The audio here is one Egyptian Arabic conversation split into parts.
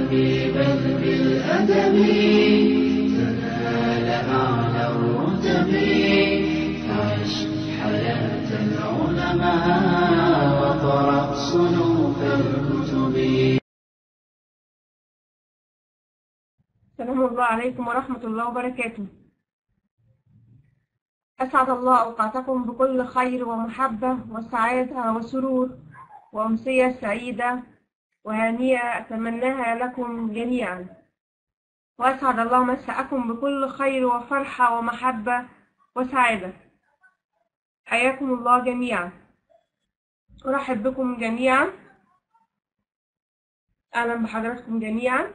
بل بالأدب تنال أعلى الرتب عش حياة العلماء وقرأ صنوف الكتب سلام الله عليكم ورحمة الله وبركاته أسعد الله أوقاتكم بكل خير ومحبة وسعادة وسرور وأمسية سعيدة وهانية أتمناها لكم جميعا وأسعد الله مساءكم بكل خير وفرحة ومحبة وسعادة حياكم الله جميعا أرحب بكم جميعا أهلا بحضراتكم جميعا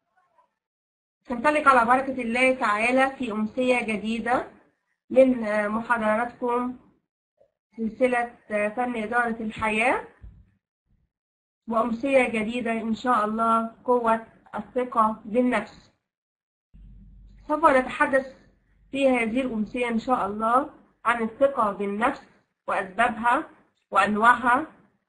ننطلق على بركة الله تعالى في أمسية جديدة من محاضراتكم سلسلة فن إدارة الحياة وأمسية جديدة إن شاء الله قوة الثقة بالنفس سوف نتحدث في هذه الأمسية إن شاء الله عن الثقة بالنفس وأسبابها وأنواعها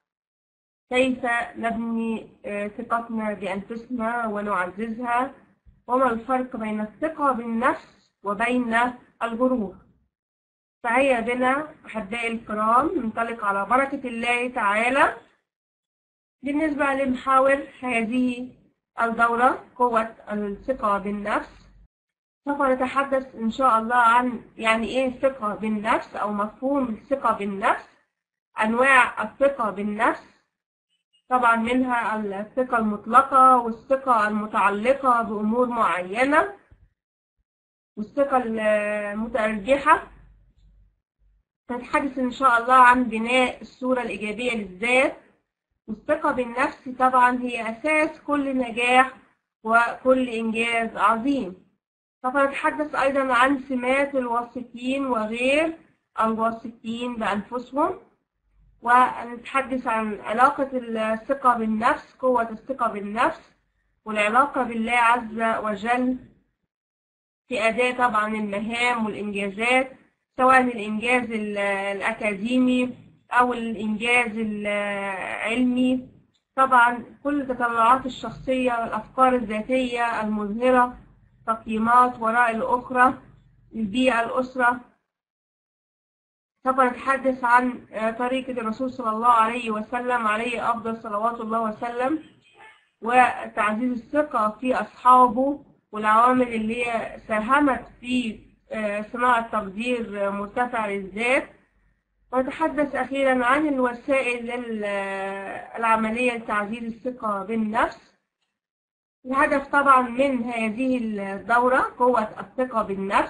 كيف نبني ثقتنا بأنفسنا ونعززها وما الفرق بين الثقة بالنفس وبين الغرور فهيا بنا أحبائي الكرام ننطلق على بركة الله تعالى بالنسبة لمحاور هذه الدورة قوة الثقة بالنفس سوف نتحدث إن شاء الله عن يعني إيه الثقة بالنفس أو مفهوم الثقة بالنفس أنواع الثقة بالنفس طبعا منها الثقة المطلقة والثقة المتعلقة بأمور معينة والثقة المتأرجحة نتحدث إن شاء الله عن بناء الصورة الإيجابية للذات والثقة بالنفس طبعا هي أساس كل نجاح وكل إنجاز عظيم سوف نتحدث أيضا عن سمات الواثقين وغير الواثقين بأنفسهم ونتحدث عن علاقة الثقة بالنفس قوة الثقة بالنفس والعلاقة بالله عز وجل في أداء طبعا المهام والإنجازات سواء الإنجاز الأكاديمي أو الإنجاز العلمي طبعا كل التطلعات الشخصية والأفكار الذاتية المظهرة تقييمات وراء الأخرى البيئة الأسرة سوف نتحدث عن طريقة الرسول صلى الله عليه وسلم عليه أفضل صلوات الله وسلم وتعزيز الثقة في أصحابه والعوامل اللي هي ساهمت في صناعة تقدير مرتفع للذات ونتحدث أخيرا عن الوسائل العملية لتعزيز الثقة بالنفس الهدف طبعا من هذه الدورة قوة الثقة بالنفس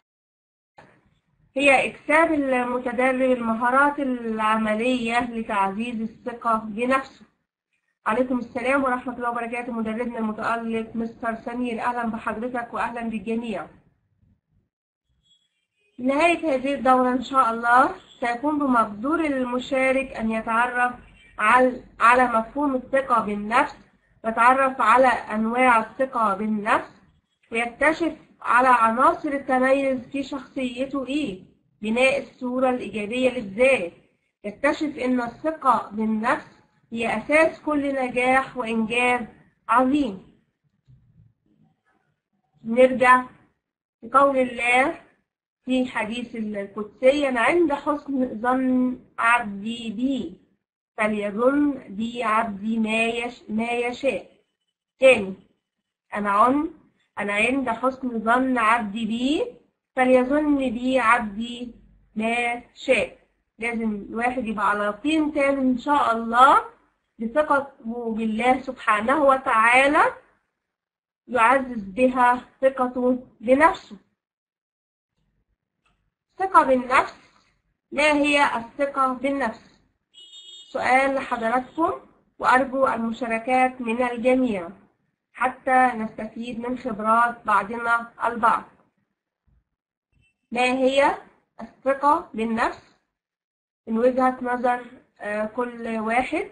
هي إكساب المتدرب المهارات العملية لتعزيز الثقة بنفسه عليكم السلام ورحمة الله وبركاته مدربنا المتألق مستر سمير أهلا بحضرتك وأهلا بالجميع نهاية هذه الدورة إن شاء الله سيكون بمقدور المشارك أن يتعرف على مفهوم الثقة بالنفس ويتعرف على أنواع الثقة بالنفس ويكتشف على عناصر التميز في شخصيته إيه بناء الصورة الإيجابية للذات يكتشف أن الثقة بالنفس هي أساس كل نجاح وإنجاز عظيم نرجع لقول الله في حديث القدسي أنا عند حسن ظن عبدي بي فليظن بي عبدي ما, يش ما يشاء تاني أنا عن أنا عند حسن ظن عبدي بي فليظن بي عبدي ما شاء لازم الواحد يبقى على يقين تام إن شاء الله بثقته بالله سبحانه وتعالى يعزز بها ثقته بنفسه الثقة بالنفس ما هي الثقة بالنفس؟ سؤال لحضراتكم وأرجو المشاركات من الجميع حتى نستفيد من خبرات بعضنا البعض ما هي الثقة بالنفس من وجهة نظر كل واحد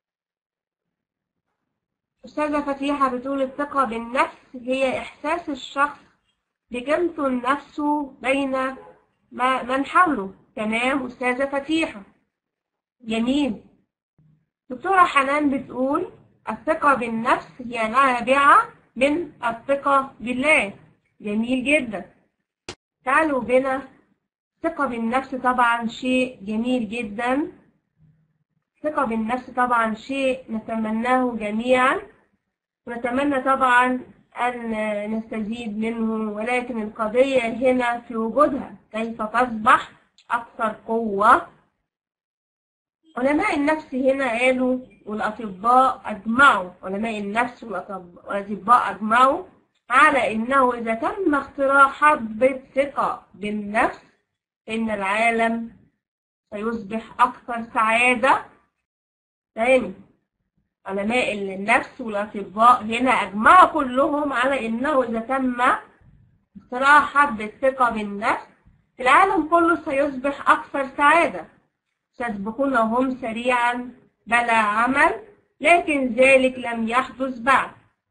أستاذة فتيحة بتقول الثقة بالنفس هي إحساس الشخص بقيمته لنفسه بين من حوله تمام أستاذة فتيحة جميل دكتورة حنان بتقول الثقة بالنفس هي نابعة من الثقة بالله جميل جدا تعالوا بنا ثقة بالنفس طبعا شيء جميل جدا ثقة بالنفس طبعا شيء نتمناه جميعا ونتمنى طبعا أن نستزيد منه ولكن القضية هنا في وجودها كيف تصبح أكثر قوة علماء النفس هنا قالوا والأطباء أجمعوا علماء النفس والأطباء أجمعوا على إنه إذا تم اختراع حبة ثقة بالنفس إن العالم سيصبح أكثر سعادة تاني علماء النفس والأطباء هنا أجمعوا كلهم على إنه إذا تم اختراع حبة ثقة بالنفس العالم كله سيصبح أكثر سعادة سيسبقون هم سريعا بلا عمل لكن ذلك لم يحدث بعد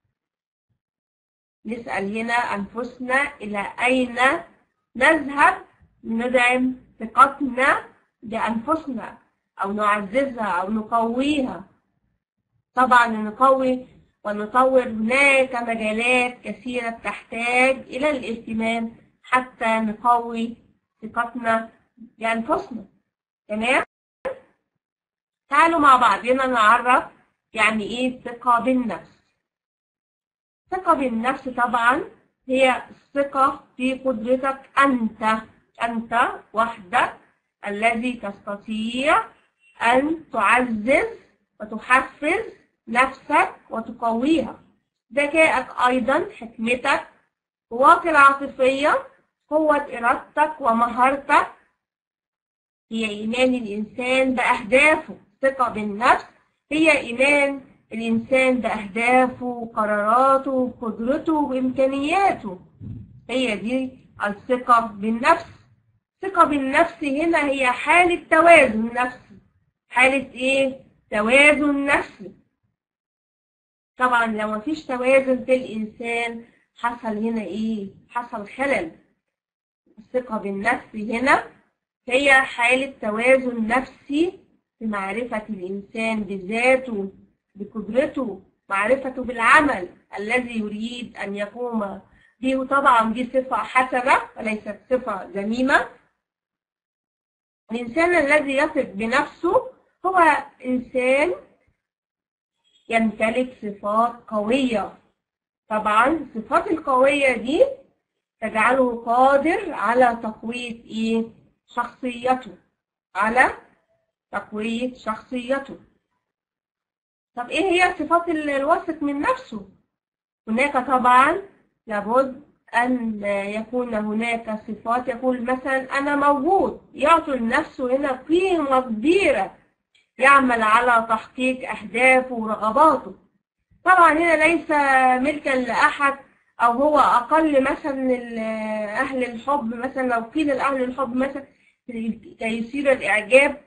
نسأل هنا أنفسنا إلى أين نذهب ندعم ثقتنا بأنفسنا أو نعززها أو نقويها طبعا نقوي ونطور هناك مجالات كثيرة تحتاج إلى الاهتمام حتى نقوي ثقتنا بأنفسنا تمام؟ تعالوا مع بعضنا نعرف يعني إيه الثقة بالنفس الثقة بالنفس طبعا هي الثقة في قدرتك أنت أنت وحدك الذي تستطيع أن تعزز وتحفز نفسك وتقويها ذكائك أيضا حكمتك قواك العاطفية قوة إرادتك ومهارتك هي إيمان الإنسان بأهدافه ثقة بالنفس هي إيمان الإنسان بأهدافه قراراته قدرته وإمكانياته هي دي الثقة بالنفس الثقة بالنفس هنا هي حالة توازن نفسي حالة إيه؟ توازن نفسي طبعا لو مفيش توازن في الإنسان حصل هنا إيه؟ حصل خلل الثقة بالنفس هنا هي حالة توازن نفسي في معرفة الإنسان بذاته بقدرته معرفته بالعمل الذي يريد أن يقوم به طبعا دي صفة حسنة وليست صفة ذميمة الإنسان الذي يثق بنفسه هو إنسان يمتلك صفات قوية طبعا الصفات القوية دي تجعله قادر على تقوية إيه؟ شخصيته على تقوية شخصيته طب إيه هي صفات الواثق من نفسه؟ هناك طبعا لابد أن يكون هناك صفات يقول مثلا أنا موجود يعطي لنفسه هنا قيمة كبيرة يعمل على تحقيق أهدافه ورغباته طبعا هنا ليس ملكا لأحد أو هو أقل مثلا أهل الحب مثلا لو قيل لأهل الحب مثلا كي يثير الإعجاب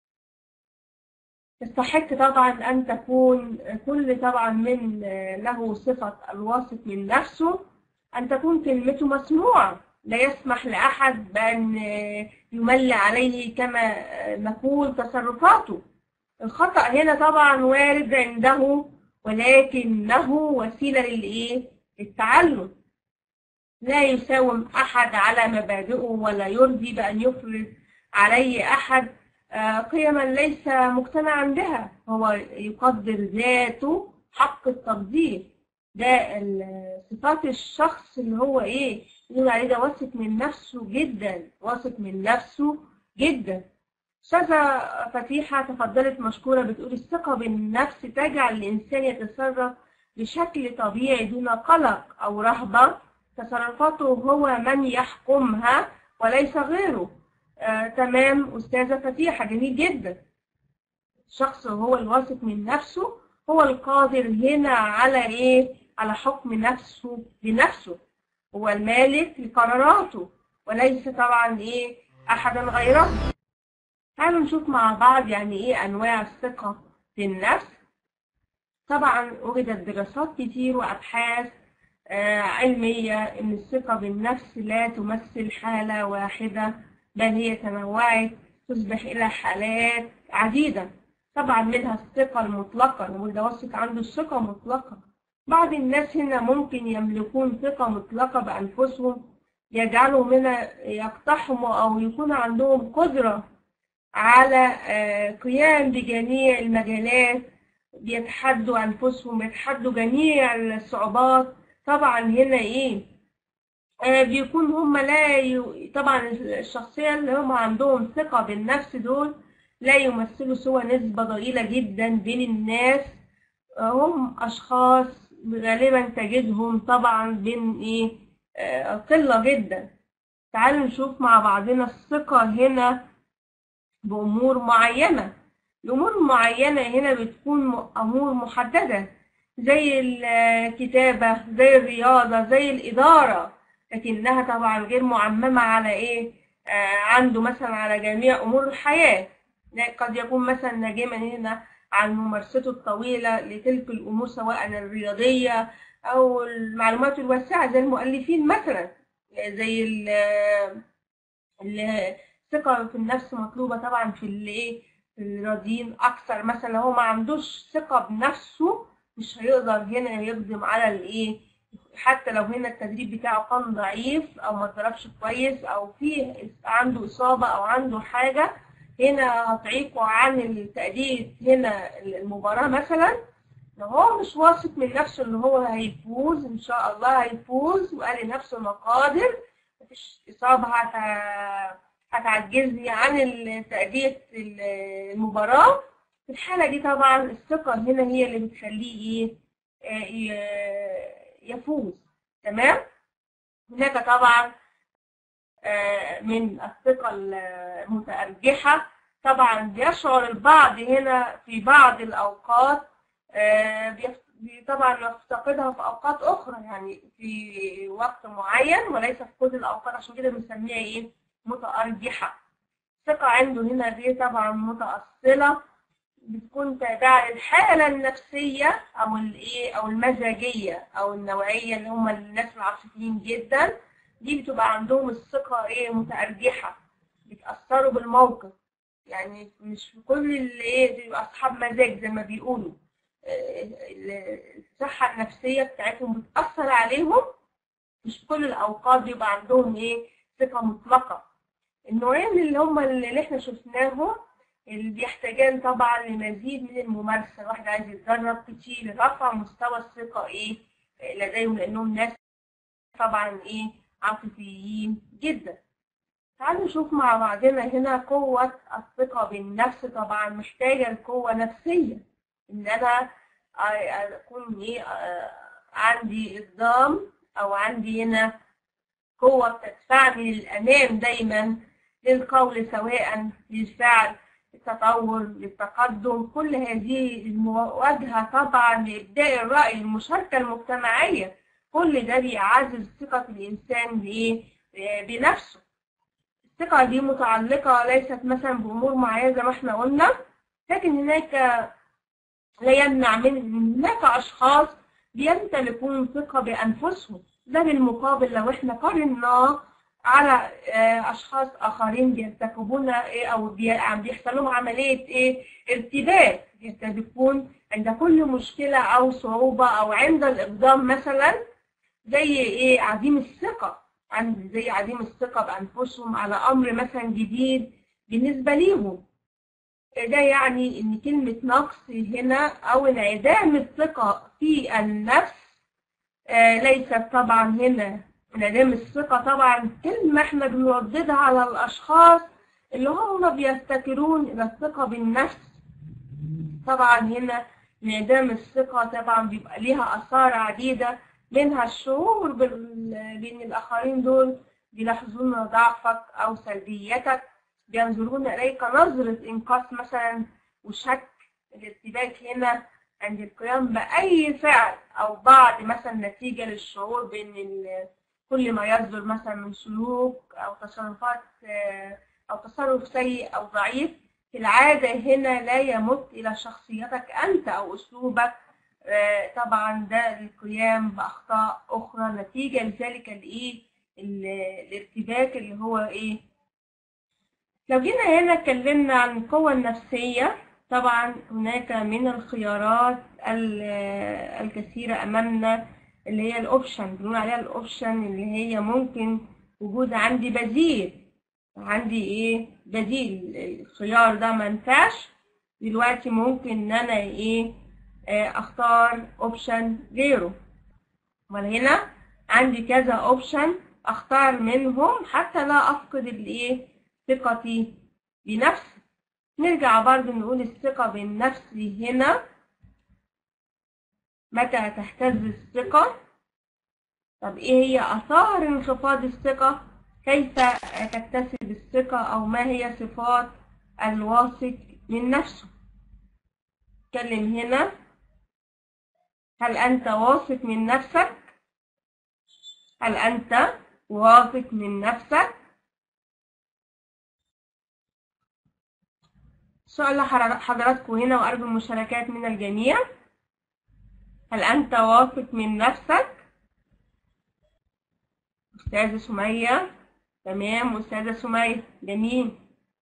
تستحق طبعا أن تكون كل طبعا من له صفة الواثق من نفسه أن تكون كلمته مسموعة لا يسمح لأحد بأن يمل عليه كما نقول تصرفاته الخطأ هنا طبعا وارد عنده ولكنه وسيلة للإيه؟ للتعلم لا يساوم أحد على مبادئه ولا يرضي بأن يفرض عليه أحد قيما ليس مقتنعا بها هو يقدر ذاته حق التقدير ده صفات الشخص اللي هو ايه يقول عليه ده واثق من نفسه جدا واثق من نفسه جدا أستاذة فتيحة تفضلت مشكورة بتقول الثقة بالنفس تجعل الإنسان يتصرف بشكل طبيعي دون قلق أو رهبة تصرفاته هو من يحكمها وليس غيره آه، تمام أستاذة فتيحة جميل جدا الشخص هو الواثق من نفسه هو القادر هنا على إيه؟ على حكم نفسه بنفسه هو المالك لقراراته وليس طبعا إيه أحدا غيره تعالوا نشوف مع بعض يعني إيه أنواع الثقة في النفس طبعا وجدت دراسات كتير وأبحاث آه، علمية إن الثقة بالنفس لا تمثل حالة واحدة بل هي تنوعت تصبح إلى حالات عديدة طبعا منها الثقة المطلقة المتوسط عنده الثقة مطلقة بعض الناس هنا ممكن يملكون ثقة مطلقة بأنفسهم يجعلهم هنا يقتحموا أو يكون عندهم قدرة على آه، قيام بجميع المجالات بيتحدوا أنفسهم بيتحدوا جميع الصعوبات طبعا هنا إيه آه، بيكون هم لا ي... طبعا الشخصية اللي هم عندهم ثقة بالنفس دول لا يمثلوا سوى نسبة ضئيلة جدا بين الناس آه، هم أشخاص غالبا تجدهم طبعا بين إيه آه، قلة جدا تعالوا نشوف مع بعضنا الثقة هنا بأمور معينة الأمور المعينة هنا بتكون م- أمور محددة زي الكتابة زي الرياضة زي الإدارة لكنها طبعا غير معممة على إيه آه عنده مثلا على جميع أمور الحياة لا- قد يكون مثلا ناجما هنا عن ممارسته الطويلة لتلك الأمور سواء الرياضية أو المعلومات الواسعة زي المؤلفين مثلا زي ال- ال- الثقة في النفس مطلوبة طبعا في الايه في الرياضيين أكثر مثلا لو هو ما عندوش ثقة بنفسه مش هيقدر هنا يقدم على الايه حتى لو هنا التدريب بتاعه كان ضعيف أو ما اتدربش كويس أو في عنده إصابة أو عنده حاجة هنا هتعيقه عن التأدية هنا المباراة مثلا لو هو مش واثق من نفسه ان هو هيفوز ان شاء الله هيفوز وقال لنفسه انا قادر مفيش اصابه هت- هتعجزني عن ال- تأدية ال- المباراة في الحالة دي طبعا الثقة هنا هي اللي بتخليه ايه آه، ي- يفوز تمام هناك طبعا آه، من الثقة المتأرجحة طبعا بيشعر البعض هنا في بعض الأوقات آه، بيف- بي- طبعا يفتقدها في أوقات أخرى يعني في وقت معين وليس في كل الأوقات عشان كده بنسميها إيه متأرجحة الثقة عنده هنا غير طبعا متأصلة بتكون تابعة للحالة النفسية أو الإيه أو المزاجية أو النوعية اللي هم الناس العاطفيين جدا دي بتبقى عندهم الثقة إيه متأرجحة بيتأثروا بالموقف يعني مش في كل اللي إيه بيبقى أصحاب مزاج زي ما بيقولوا آه، ال- الصحة النفسية بتاعتهم بتأثر عليهم مش في كل الأوقات بيبقى عندهم إيه ثقة مطلقة النوعين اللي هم اللي احنا شفناهم اللي بيحتاجان طبعا لمزيد من الممارسة الواحد عايز يتدرب كتير لرفع مستوى الثقة ايه لديهم لأنهم ناس طبعا ايه عاطفيين جدا تعالوا نشوف مع بعضنا هنا قوة الثقة بالنفس طبعا محتاجة لقوة نفسية إن أنا أكون إيه آه، عندي إقدام أو عندي هنا قوة بتدفعني للأمام دايما للقول سواء للفعل للتطور للتقدم كل هذه المواجهة طبعا لإبداء الرأي المشاركة المجتمعية كل ده بيعزز ثقة الإنسان بإيه؟ بنفسه الثقة دي متعلقة ليست مثلا بأمور معينة زي ما احنا قلنا لكن هناك لا يمنع من إن هناك أشخاص بيمتلكون ثقة بأنفسهم ده بالمقابل لو احنا قارناه على آه، أشخاص آخرين بيرتكبون إيه أو بي- عم بيحصل لهم عملية إيه ارتباك يرتبكون عند كل مشكلة أو صعوبة أو عند الإقدام مثلا زي إيه عديم الثقة عند زي عديم الثقة بأنفسهم على أمر مثلا جديد بالنسبة ليهم ده يعني إن كلمة نقص هنا أو انعدام الثقة في النفس آه، ليست طبعا هنا انعدام الثقة طبعا كلمة احنا بنرددها على الأشخاص اللي هم بيفتكرون إلى الثقة بالنفس طبعا هنا انعدام الثقة طبعا بيبقى ليها آثار عديدة منها الشعور بال- بأن الآخرين دول بيلاحظون ضعفك أو سلبيتك بينظرون إليك نظرة إنقاص مثلا وشك الارتباك هنا عند القيام بأي فعل أو بعض مثلا نتيجة للشعور بأن ال- كل ما يصدر مثلا من سلوك أو تصرفات آه، أو تصرف سيء أو ضعيف في العادة هنا لا يمت إلى شخصيتك أنت أو أسلوبك آه، طبعا ده القيام بأخطاء أخرى نتيجة لذلك الإيه ال- الارتباك اللي هو إيه لو جينا هنا اتكلمنا عن القوة النفسية طبعا هناك من الخيارات ال- الكثيرة أمامنا اللي هي الأوبشن بنقول عليها الأوبشن اللي هي ممكن وجود عندي بديل عندي إيه بديل الخيار ده ما ينفعش دلوقتي ممكن إن أنا إيه آه، أختار أوبشن غيره وهنا عندي كذا أوبشن أختار منهم حتى لا أفقد الإيه ثقتي بنفسي نرجع برضو نقول الثقة بالنفس هنا متى تهتز الثقة طب ايه هي اثار انخفاض الثقة كيف تكتسب الثقة او ما هي صفات الواثق من نفسه اتكلم هنا هل انت واثق من نفسك هل انت واثق من نفسك سؤال لحضراتكم هنا وأرجو المشاركات من الجميع هل أنت واثق من نفسك؟ أستاذة سمية تمام أستاذة سمية جميل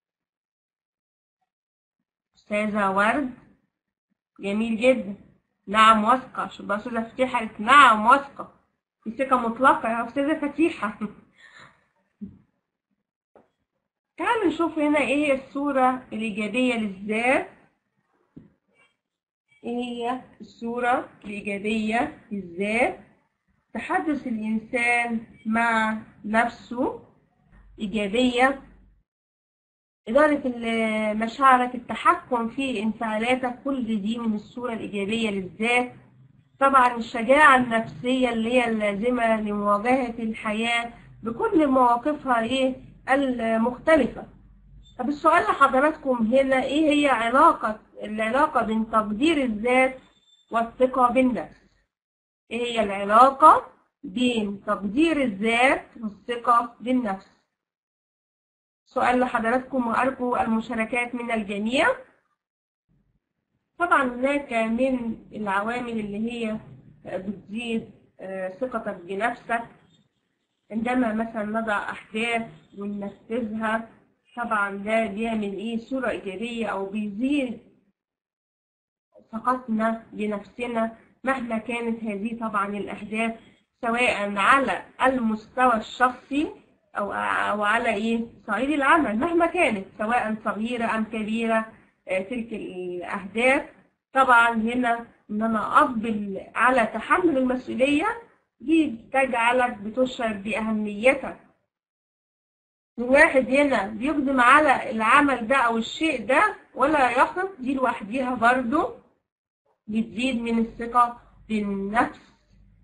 أستاذة ورد جميل جدا نعم واثقة شوف بقى أستاذة فتيحة قالت نعم واثقة في ثقة مطلقة يا أستاذة فتيحة تعالوا نشوف هنا ايه هي الصورة الإيجابية للذات ايه هي الصورة الإيجابية للذات تحدث الإنسان مع نفسه إيجابية إدارة ال- مشاعرك التحكم في انفعالاتك كل دي من الصورة الإيجابية للذات طبعا الشجاعة النفسية اللي هي اللازمة لمواجهة الحياة بكل مواقفها ايه المختلفة طب السؤال لحضراتكم هنا ايه هي علاقة العلاقة بين تقدير الذات والثقة بالنفس ايه هي العلاقة بين تقدير الذات والثقة بالنفس سؤال لحضراتكم وأرجو المشاركات من الجميع طبعا هناك من العوامل اللي هي بتزيد آه، ثقتك بنفسك عندما مثلا نضع أحداث وننفذها طبعا ده بيعمل إيه صورة إيجابية أو بيزيد ثقتنا بنفسنا مهما كانت هذه طبعا الأحداث سواء على المستوى الشخصي أو أو على إيه صعيد العمل مهما كانت سواء صغيرة أم كبيرة آه، تلك الأهداف طبعا هنا إن أنا أقبل على تحمل المسؤولية دي تجعلك بتشعر بأهميتك الواحد هنا بيقدم على العمل ده أو الشيء ده ولا يقف دي لوحديها برضو بتزيد من الثقة بالنفس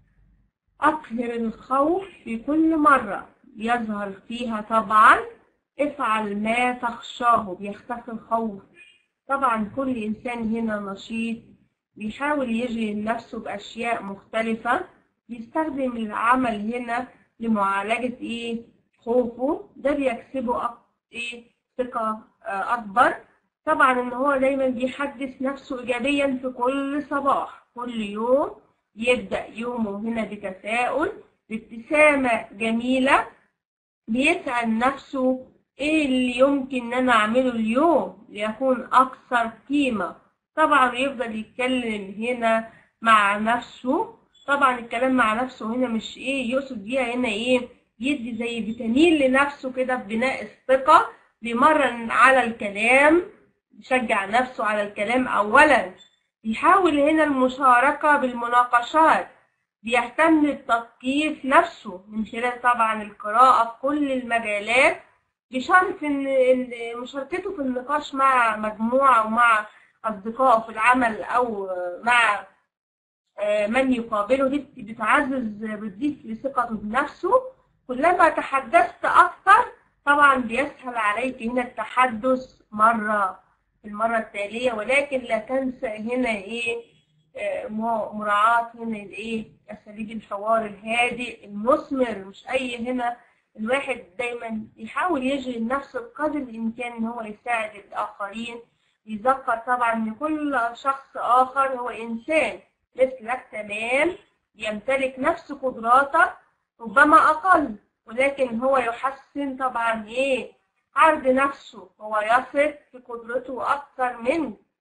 أقهر الخوف في كل مرة يظهر فيها طبعا افعل ما تخشاه بيختفي الخوف طبعا كل إنسان هنا نشيط بيحاول يشغل نفسه بأشياء مختلفة بيستخدم العمل هنا لمعالجة إيه خوفه ده بيكسبه أك- إيه ثقة آه، أكبر طبعا إن هو دايما بيحدث نفسه إيجابيا في كل صباح كل يوم يبدأ يومه هنا بتفاؤل بابتسامة جميلة بيسأل نفسه إيه اللي يمكن إن أنا أعمله اليوم ليكون أكثر قيمة طبعا يفضل يتكلم هنا مع نفسه طبعا الكلام مع نفسه هنا مش إيه يقصد بيها هنا إيه يدي زي فيتامين لنفسه كده في بناء الثقة بيمرن على الكلام يشجع نفسه على الكلام أولا بيحاول هنا المشاركة بالمناقشات بيهتم بتثقيف نفسه من خلال طبعا القراءة في كل المجالات بشرط إن إن مشاركته في النقاش مع مجموعة أو مع أصدقائه في العمل أو مع آه، من يقابله دي بتعزز بتضيف لثقته بنفسه كلما تحدثت أكثر طبعا بيسهل عليك هنا التحدث مرة في المرة التالية ولكن لا تنسى هنا إيه آه، مو- مراعاة هنا الإيه أساليب الحوار الهادئ المثمر مش أي هنا الواحد دايما يحاول يشغل نفسه بقدر الإمكان إن هو يساعد الآخرين يذكر طبعا إن كل شخص آخر هو إنسان مثلك تمام يمتلك نفس قدراتك ربما أقل ولكن هو يحسن طبعا إيه عرض نفسه هو يثق في قدرته أكثر منك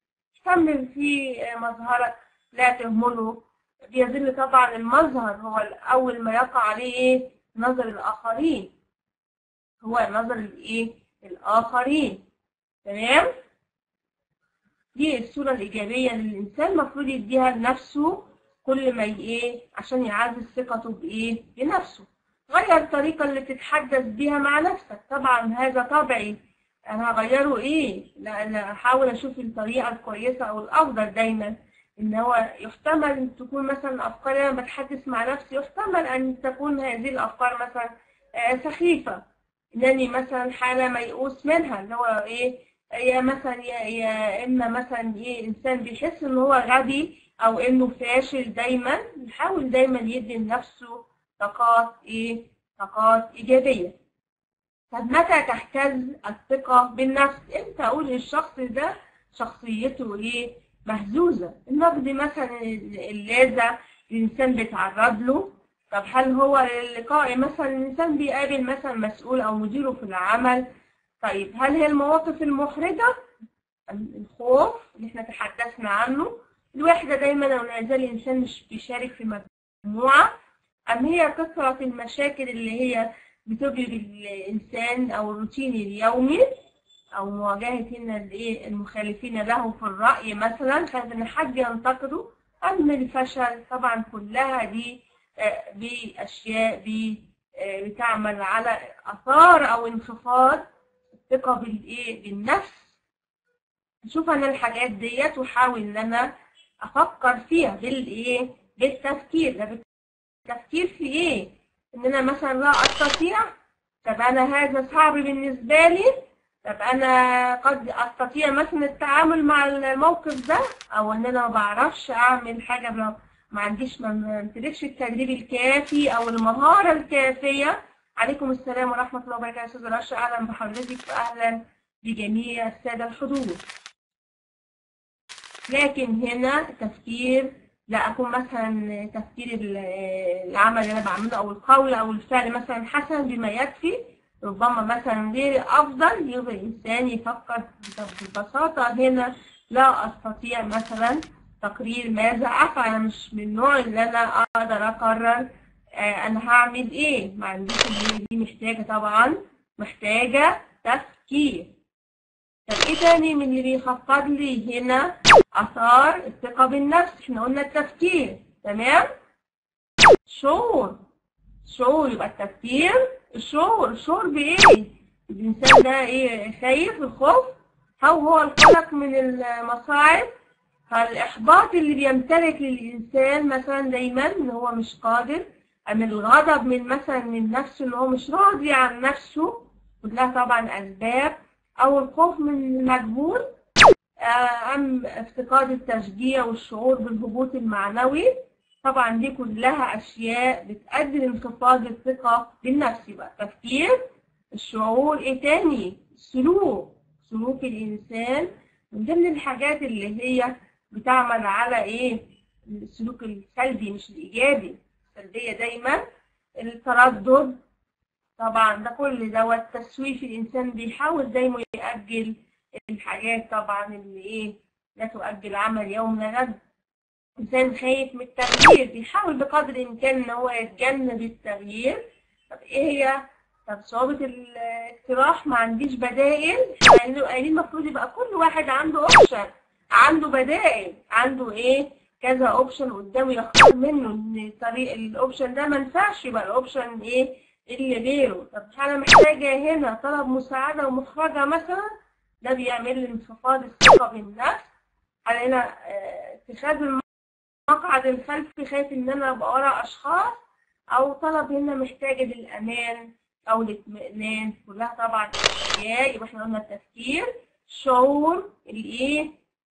تمل في مظهرك لا تهمله بيظل طبعا المظهر هو أول ما يقع عليه إيه نظر الآخرين هو نظر الإيه الآخرين تمام دي الصورة الإيجابية اللي الإنسان المفروض يديها لنفسه كل ما ي- إيه عشان يعزز ثقته بإيه بنفسه غير الطريقة اللي بتتحدث بيها مع نفسك طبعا هذا طبعي أنا هغيره إيه لا أنا هحاول أشوف الطريقة الكويسة أو الأفضل دايما إن هو يحتمل تكون مثلا أفكار أنا بتحدث مع نفسي يحتمل أن تكون هذه الأفكار مثلا آه، سخيفة إنني مثلا حالة ميؤوس منها اللي هو إيه يا مثلا يا, يا إما مثلا إيه إنسان بيحس إن هو غبي أو إنه فاشل دايما يحاول دايما يدي لنفسه طاقات إيه طاقات إيجابية طب متى تهتز الثقة بالنفس؟ امتى أقول للشخص ده شخصيته إيه؟ مهزوزة. النقد مثلا اللاذع الإنسان بيتعرض له، طب هل هو اللقاء مثلا الإنسان بيقابل مثلا مسؤول أو مديره في العمل، طيب هل هي المواقف المحرجة؟ الخوف اللي احنا تحدثنا عنه، الوحدة دايما أو انعزال الإنسان مش بيشارك في مجموعة، أم هي كثرة المشاكل اللي هي بتجلب الإنسان أو الروتين اليومي أو مواجهة هنا الإيه المخالفين له في الرأي مثلا خايف إن حد ينتقده أم الفشل طبعا كلها دي آه، بأشياء بي- آه، بتعمل على آثار أو انخفاض الثقة بالإيه بالنفس شوف أنا الحاجات ديت وحاول إن أنا أفكر فيها بالإيه بالتفكير ده بالتفكير في إيه ان انا مثلا لا استطيع طب انا هذا صعب بالنسبه لي طب انا قد استطيع مثلا التعامل مع الموقف ده او ان انا ما بعرفش اعمل حاجه لو ما عنديش ما امتلكش التدريب الكافي او المهاره الكافيه عليكم السلام ورحمه الله وبركاته يا استاذ رشا اهلا بحضرتك واهلا بجميع الساده الحضور لكن هنا تفكير لا اكون مثلا تفكير ال- العمل اللي انا بعمله او القول او الفعل مثلا حسن بما يكفي ربما مثلا غير افضل يبقى الانسان يفكر ببساطه هنا لا استطيع مثلا تقرير ماذا افعل انا مش من النوع اللي انا اقدر اقرر آه، انا هعمل ايه ما عنديش اللي دي محتاجه طبعا محتاجه تفكير طب ايه تاني من اللي بيخفض لي هنا اثار الثقه بالنفس احنا قلنا التفكير تمام شعور شعور يبقى التفكير الشعور الشعور بايه الانسان ده ايه خايف الخوف او هو القلق من المصاعب فالاحباط اللي بيمتلك للانسان مثلا دايما ان هو مش قادر ام الغضب من مثلا من نفسه ان هو مش راضي عن نفسه كلها طبعا اسباب او الخوف من المجهول آه، أم افتقاد التشجيع والشعور بالهبوط المعنوي طبعا دي كلها أشياء بتؤدي لانخفاض الثقة بالنفس بقى تفكير الشعور إيه تاني السلوك سلوك الإنسان من ضمن الحاجات اللي هي بتعمل على إيه السلوك السلبي مش الإيجابي السلبية دايما التردد طبعا ده كل دوت تسويف الإنسان بيحاول دايما يأجل الحاجات طبعا اللي ايه لا تؤجل عمل يوم لغد انسان خايف من التغيير بيحاول بقدر الامكان ان هو يتجنب التغيير طب ايه هي طب صعوبة الاقتراح ما عنديش بدائل احنا قايلين المفروض يبقى كل واحد عنده اوبشن عنده بدائل عنده ايه كذا اوبشن قدامه يختار منه ان طريق الاوبشن ده ما ينفعش يبقى الاوبشن ايه اللي غيره طب انا محتاجة هنا طلب مساعدة ومخرجة مثلا ده بيعمل لي انخفاض الثقة بالنفس علينا آه، اتخاذ المقعد الخلفي خايف ان انا ابقى ورا اشخاص او طلب هنا محتاجة للامان او الاطمئنان كلها طبعا اشياء يبقى احنا قلنا التفكير شعور الايه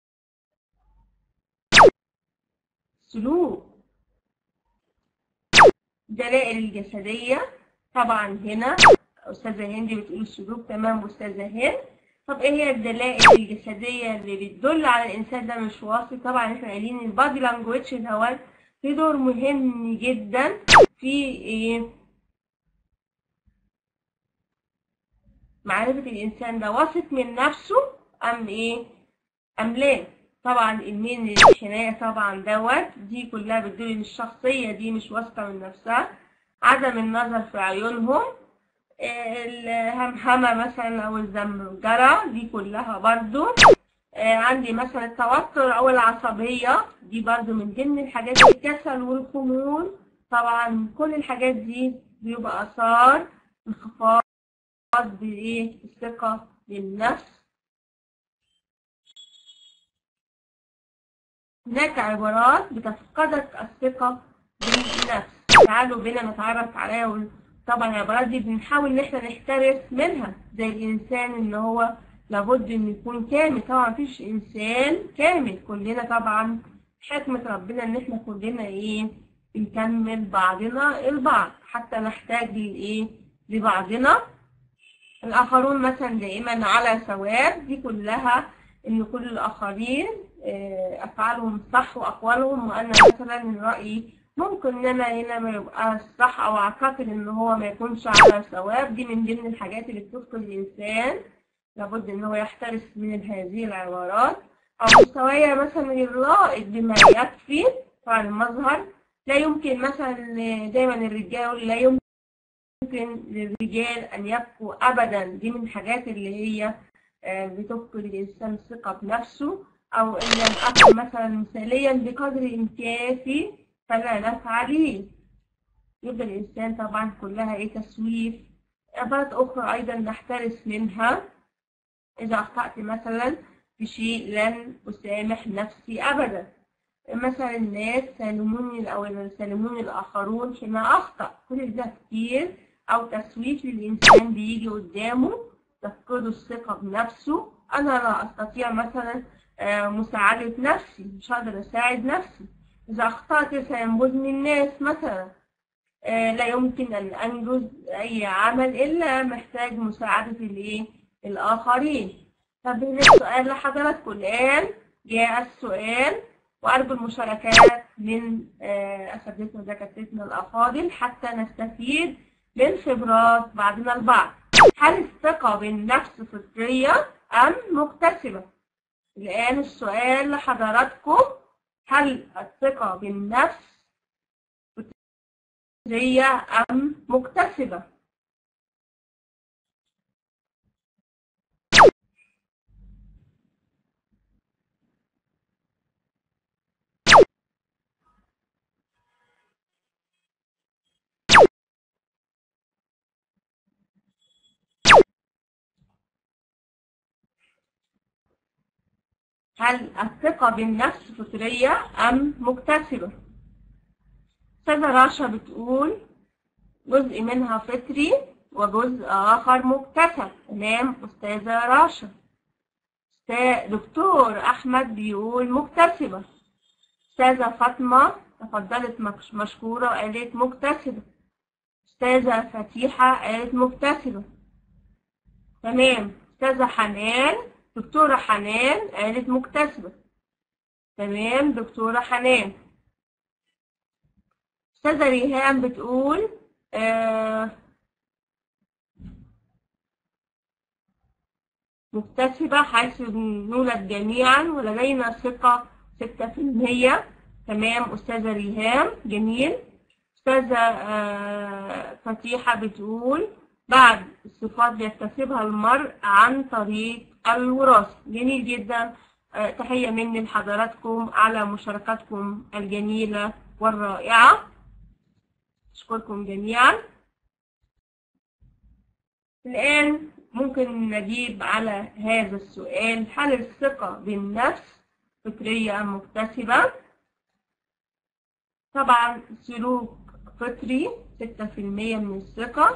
سلوك دلائل الجسدية طبعا هنا أستاذة هندي بتقول السلوك تمام أستاذة هند طب ايه هي الدلائل الجسدية اللي بتدل على الإنسان ده مش واثق طبعا احنا قايلين البادي لانجويج دوت في دور مهم جدا في ايه معرفة الإنسان ده واثق من نفسه أم ايه أم لا طبعا المين الانحناء طبعا دوت دي كلها بتدل ان الشخصية دي مش واثقة من نفسها عدم النظر في عيونهم آه، الهمهمة مثلا أو الزمجرة دي كلها برضو آه، عندي مثلا التوتر أو العصبية دي برضو من ضمن الحاجات الكسل والخمول طبعا كل الحاجات دي بيبقى آثار انخفاض بإيه الثقة بالنفس هناك عبارات بتفقدك الثقة بالنفس تعالوا بينا نتعرف عليها طبعا العبارات دي بنحاول ان احنا نحترس منها زي الانسان ان هو لابد ان يكون كامل طبعا مفيش انسان كامل كلنا طبعا حكمة ربنا ان احنا كلنا ايه بنكمل بعضنا البعض حتى نحتاج لايه لبعضنا الاخرون مثلا دائما على سواء دي كلها ان كل الاخرين آه، افعالهم صح واقوالهم وانا مثلا من رايي ممكن ان انا هنا ما يبقى صح او اعتقد ان هو ما يكونش على ثواب دي من ضمن الحاجات اللي بتدخل الانسان لابد ان هو يحترس من هذه العبارات او مستوايا مثلا اللائق بما يكفي طبعا المظهر لا يمكن مثلا دايما الرجال يقول لا يمكن للرجال ان يبكوا ابدا دي من الحاجات اللي هي آه، بتفقد الانسان الثقه بنفسه او ان لم اكن مثلا مثاليا بقدر كافي فلا نفعل يبقى الإنسان طبعا كلها إيه تسويف عبارات أخرى أيضا نحترس منها إذا أخطأت مثلا في شيء لن أسامح نفسي أبدا مثلا الناس سالموني أو سالموني الآخرون حين أخطأ كل ده كتير أو تسويف للإنسان بيجي قدامه تفقده الثقة بنفسه أنا لا أستطيع مثلا آه، مساعدة نفسي مش هقدر أساعد نفسي إذا أخطأت سينبذني الناس مثلا آه، لا يمكن أن أنجز أي عمل إلا محتاج مساعدة الإيه؟ الآخرين طب هنا السؤال لحضراتكم الآن جاء السؤال وأرجو المشاركات من آه، أساتذتنا ودكاترتنا الأفاضل حتى نستفيد من خبرات بعضنا البعض هل الثقة بالنفس فطرية أم مكتسبة؟ الآن السؤال لحضراتكم هل الثقة بالنفس فطرية أم مكتسبة؟ هل الثقة بالنفس فطرية أم مكتسبة؟ أستاذة راشا بتقول جزء منها فطري وجزء آخر مكتسب تمام أستاذة راشا أستاذ دكتور أحمد بيقول مكتسبة أستاذة فاطمة تفضلت مش- مشكورة وقالت مكتسبة أستاذة فتيحة قالت مكتسبة تمام أستاذة حنان دكتورة حنان قالت مكتسبة تمام دكتورة حنان أستاذة ريهام بتقول آه مكتسبة حيث نولد جميعا ولدينا ثقة ستة في المية تمام أستاذة ريهام جميل أستاذة آه فتيحة بتقول بعد الصفات بيكتسبها المرء عن طريق الوراثة جميل جدا آه تحية مني لحضراتكم على مشاركاتكم الجميلة والرائعة أشكركم جميعا الآن ممكن نجيب على هذا السؤال هل الثقة بالنفس فطرية أم مكتسبة؟ طبعا سلوك فطري ستة في المية من الثقة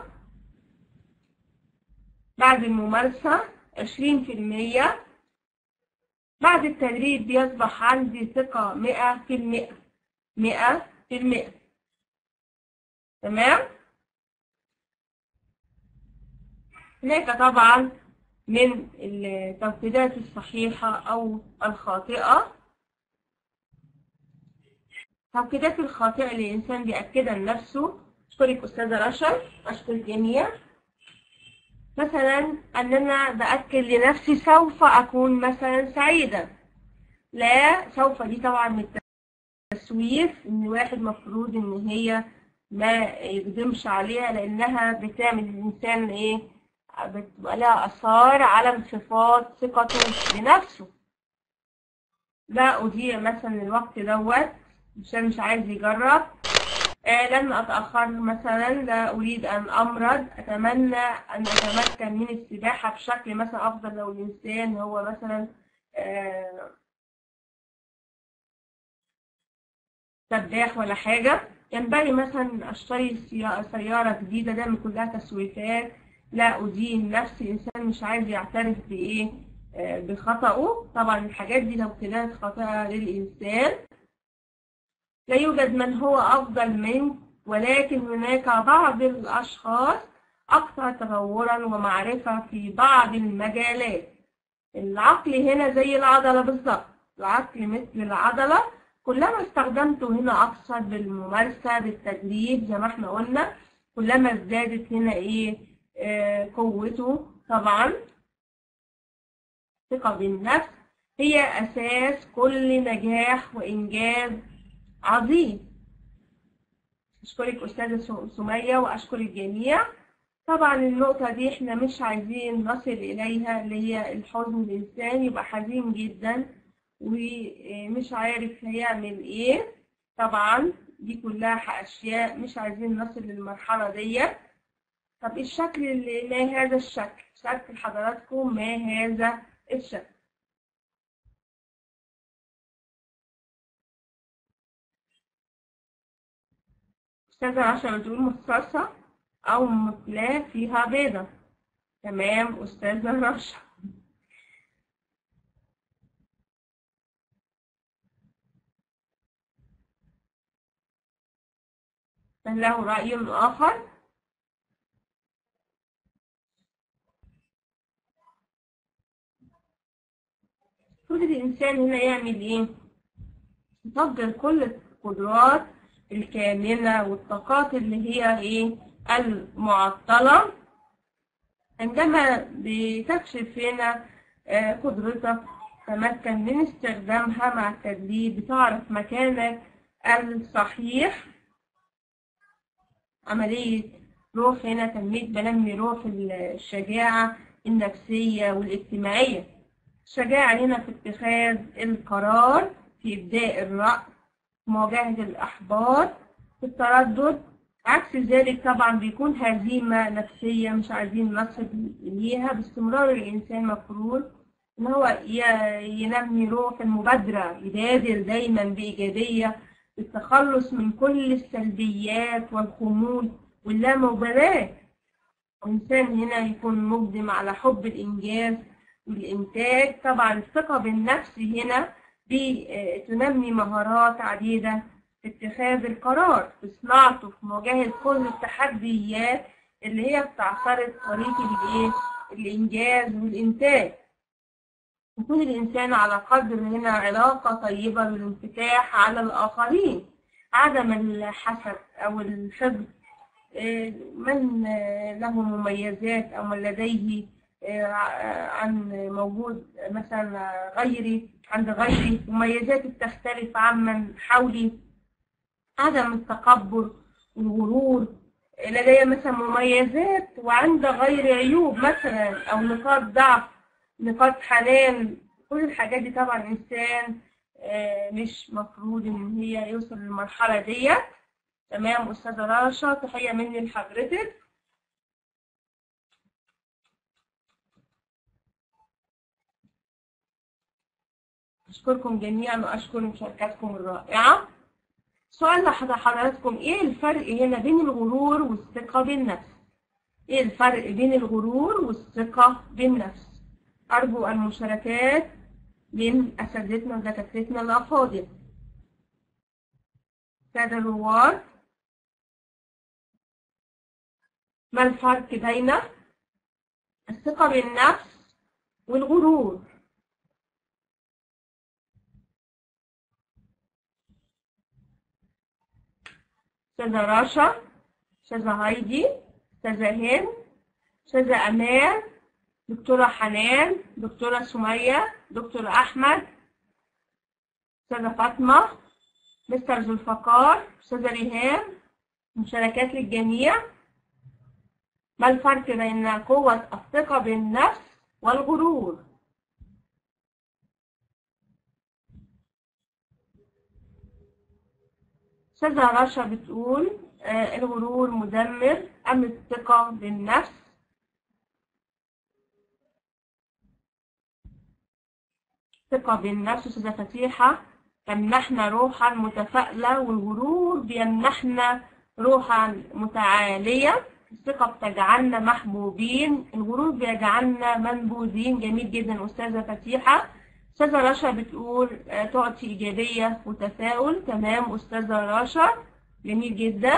بعد الممارسة عشرين في المية بعد التدريب بيصبح عندي ثقة مئة في المئة مئة في المئة تمام؟ هناك طبعا من التوكيدات الصحيحة أو الخاطئة التوكيدات الخاطئة اللي الإنسان بيأكدها لنفسه أشكرك أستاذة رشا أشكر الجميع مثلا أن أنا بأكد لنفسي سوف أكون مثلا سعيدة لا سوف دي طبعا من التسويف ان واحد مفروض ان هي ما يقدمش عليها لانها بتعمل الانسان ايه بتبقى لها اثار على انخفاض ثقته بنفسه لا اضيع مثلا الوقت دوت عشان مش عايز يجرب آه لن أتأخر مثلا لا أريد أن أمرض أتمنى أن أتمكن من السباحة بشكل مثلا أفضل لو الإنسان هو مثلا آه سباح ولا حاجة ينبغي مثلا أشتري سيا- سيارة جديدة ده من كلها تسويفات لا أدين نفسي الإنسان مش عايز يعترف بإيه آه بخطأه طبعا الحاجات دي لو طلعت خطأ للإنسان لا يوجد من هو أفضل منك ولكن هناك بعض الأشخاص أكثر تطورا ومعرفة في بعض المجالات العقل هنا زي العضلة بالظبط العقل مثل العضلة كلما استخدمته هنا أكثر بالممارسة بالتدريب زي ما احنا قلنا كلما ازدادت هنا إيه آه قوته طبعا ثقة بالنفس هي أساس كل نجاح وإنجاز عظيم أشكرك أستاذة سو- سمية وأشكر الجميع طبعا النقطة دي احنا مش عايزين نصل إليها اللي هي الحزن الإنسان يبقى حزين جدا ومش عارف هيعمل إيه طبعا دي كلها أشياء مش عايزين نصل للمرحلة دي طب الشكل اللي ما هذا الشكل شكل حضراتكم ما هذا الشكل أستاذة عشرة بتقول مصاصة أو مقلاة فيها بيضة تمام أستاذة رشا هل له رأي آخر؟ المفروض الإنسان هنا يعمل إيه؟ يفجر كل القدرات الكامنة والطاقات اللي هي إيه؟ المعطلة عندما بتكشف هنا آه، قدرتك تمكن من استخدامها مع التدريب بتعرف مكانك الصحيح عملية روح هنا تنمية بنمي روح الشجاعة النفسية والاجتماعية الشجاعة هنا في اتخاذ القرار في إبداء الرأي مواجهة الإحباط في التردد عكس ذلك طبعا بيكون هزيمة نفسية مش عايزين نصل إليها باستمرار الإنسان مفروض إن هو ي- ينمي روح المبادرة يبادر دايما بإيجابية للتخلص من كل السلبيات والخمول واللامبالاة الإنسان هنا يكون مقدم على حب الإنجاز والإنتاج طبعا الثقة بالنفس هنا بتنمي مهارات عديدة في اتخاذ القرار في صناعته في مواجهة كل التحديات اللي هي بتعترض طريق الإيه؟ الإنجاز والإنتاج يكون الإنسان على قدر هنا علاقة طيبة بالانفتاح على الآخرين عدم الحسد أو الحقد آه، من آه، له مميزات أو من لديه آه، عن موجود مثلا غيري عند غيري مميزات تختلف عمن حولي عدم التكبر والغرور لدي مثلا مميزات وعند غيري عيوب مثلا أو نقاط ضعف نقاط حنان كل الحاجات دي طبعا الإنسان آه، مش مفروض إن هي يوصل للمرحلة ديت تمام أستاذة راشا تحية مني لحضرتك أشكركم جميعا وأشكر مشاركاتكم الرائعة سؤال لحضراتكم إيه الفرق هنا بين الغرور والثقة بالنفس؟ إيه الفرق بين الغرور والثقة بالنفس؟ أرجو المشاركات من أساتذتنا ودكاترتنا الأفاضل. سادة الرواد ما الفرق بين الثقة بالنفس والغرور؟ أستاذة رشا أستاذة هايدي أستاذة هند أستاذة أمان دكتورة حنان دكتورة سمية دكتور أحمد أستاذة فاطمة مستر ذوالفقار أستاذة ريهام مشاركات للجميع ما الفرق بين قوة الثقة بالنفس والغرور؟ أستاذة رشا بتقول آه، الغرور مدمر أم الثقة بالنفس ثقة بالنفس أستاذة فتيحة تمنحنا روحا متفائلة والغرور بيمنحنا روحا متعالية الثقة بتجعلنا محبوبين الغرور بيجعلنا منبوذين جميل جدا أستاذة فتيحة أستاذة رشا بتقول آه، تعطي إيجابية وتفاؤل تمام أستاذة رشا جميل جدا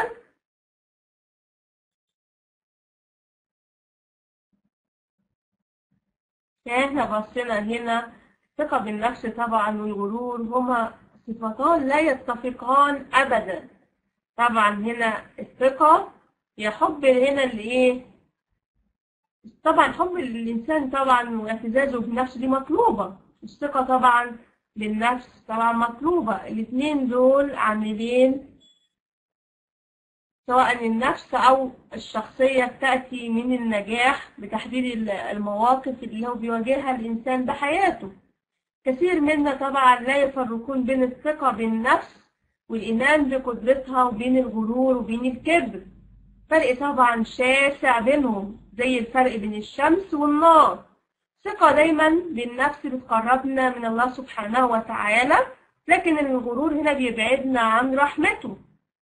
احنا بصينا هنا الثقة بالنفس طبعا والغرور هما صفتان لا يتفقان أبدا طبعا هنا الثقة هي حب هنا الايه طبعا حب الإنسان طبعا واعتزازه بنفسه دي مطلوبة الثقة طبعا بالنفس طبعا مطلوبة الاتنين دول عاملين سواء النفس أو الشخصية تأتي من النجاح بتحديد المواقف اللي هو بيواجهها الإنسان بحياته كثير منا طبعا لا يفرقون بين الثقة بالنفس والإيمان بقدرتها وبين الغرور وبين الكبر فرق طبعا شاسع بينهم زي الفرق بين الشمس والنار ثقة دايما بالنفس بتقربنا من الله سبحانه وتعالى لكن الغرور هنا بيبعدنا عن رحمته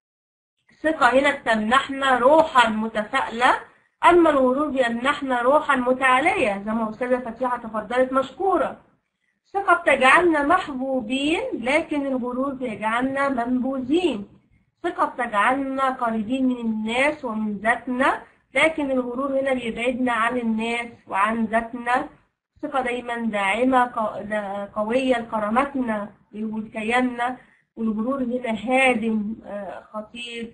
الثقة هنا بتمنحنا روحا متفائلة أما الغرور بيمنحنا روحا متعالية زي ما أستاذة فتيحة تفضلت مشكورة الثقة بتجعلنا محبوبين لكن الغرور بيجعلنا منبوذين الثقة بتجعلنا قريبين من الناس ومن ذاتنا لكن الغرور هنا بيبعدنا عن الناس وعن ذاتنا الثقة دايما داعمة قوية لكرامتنا ولكياننا والغرور هنا هادم خطير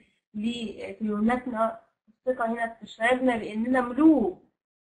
لكياناتنا الثقة هنا بتشعرنا بأننا ملوك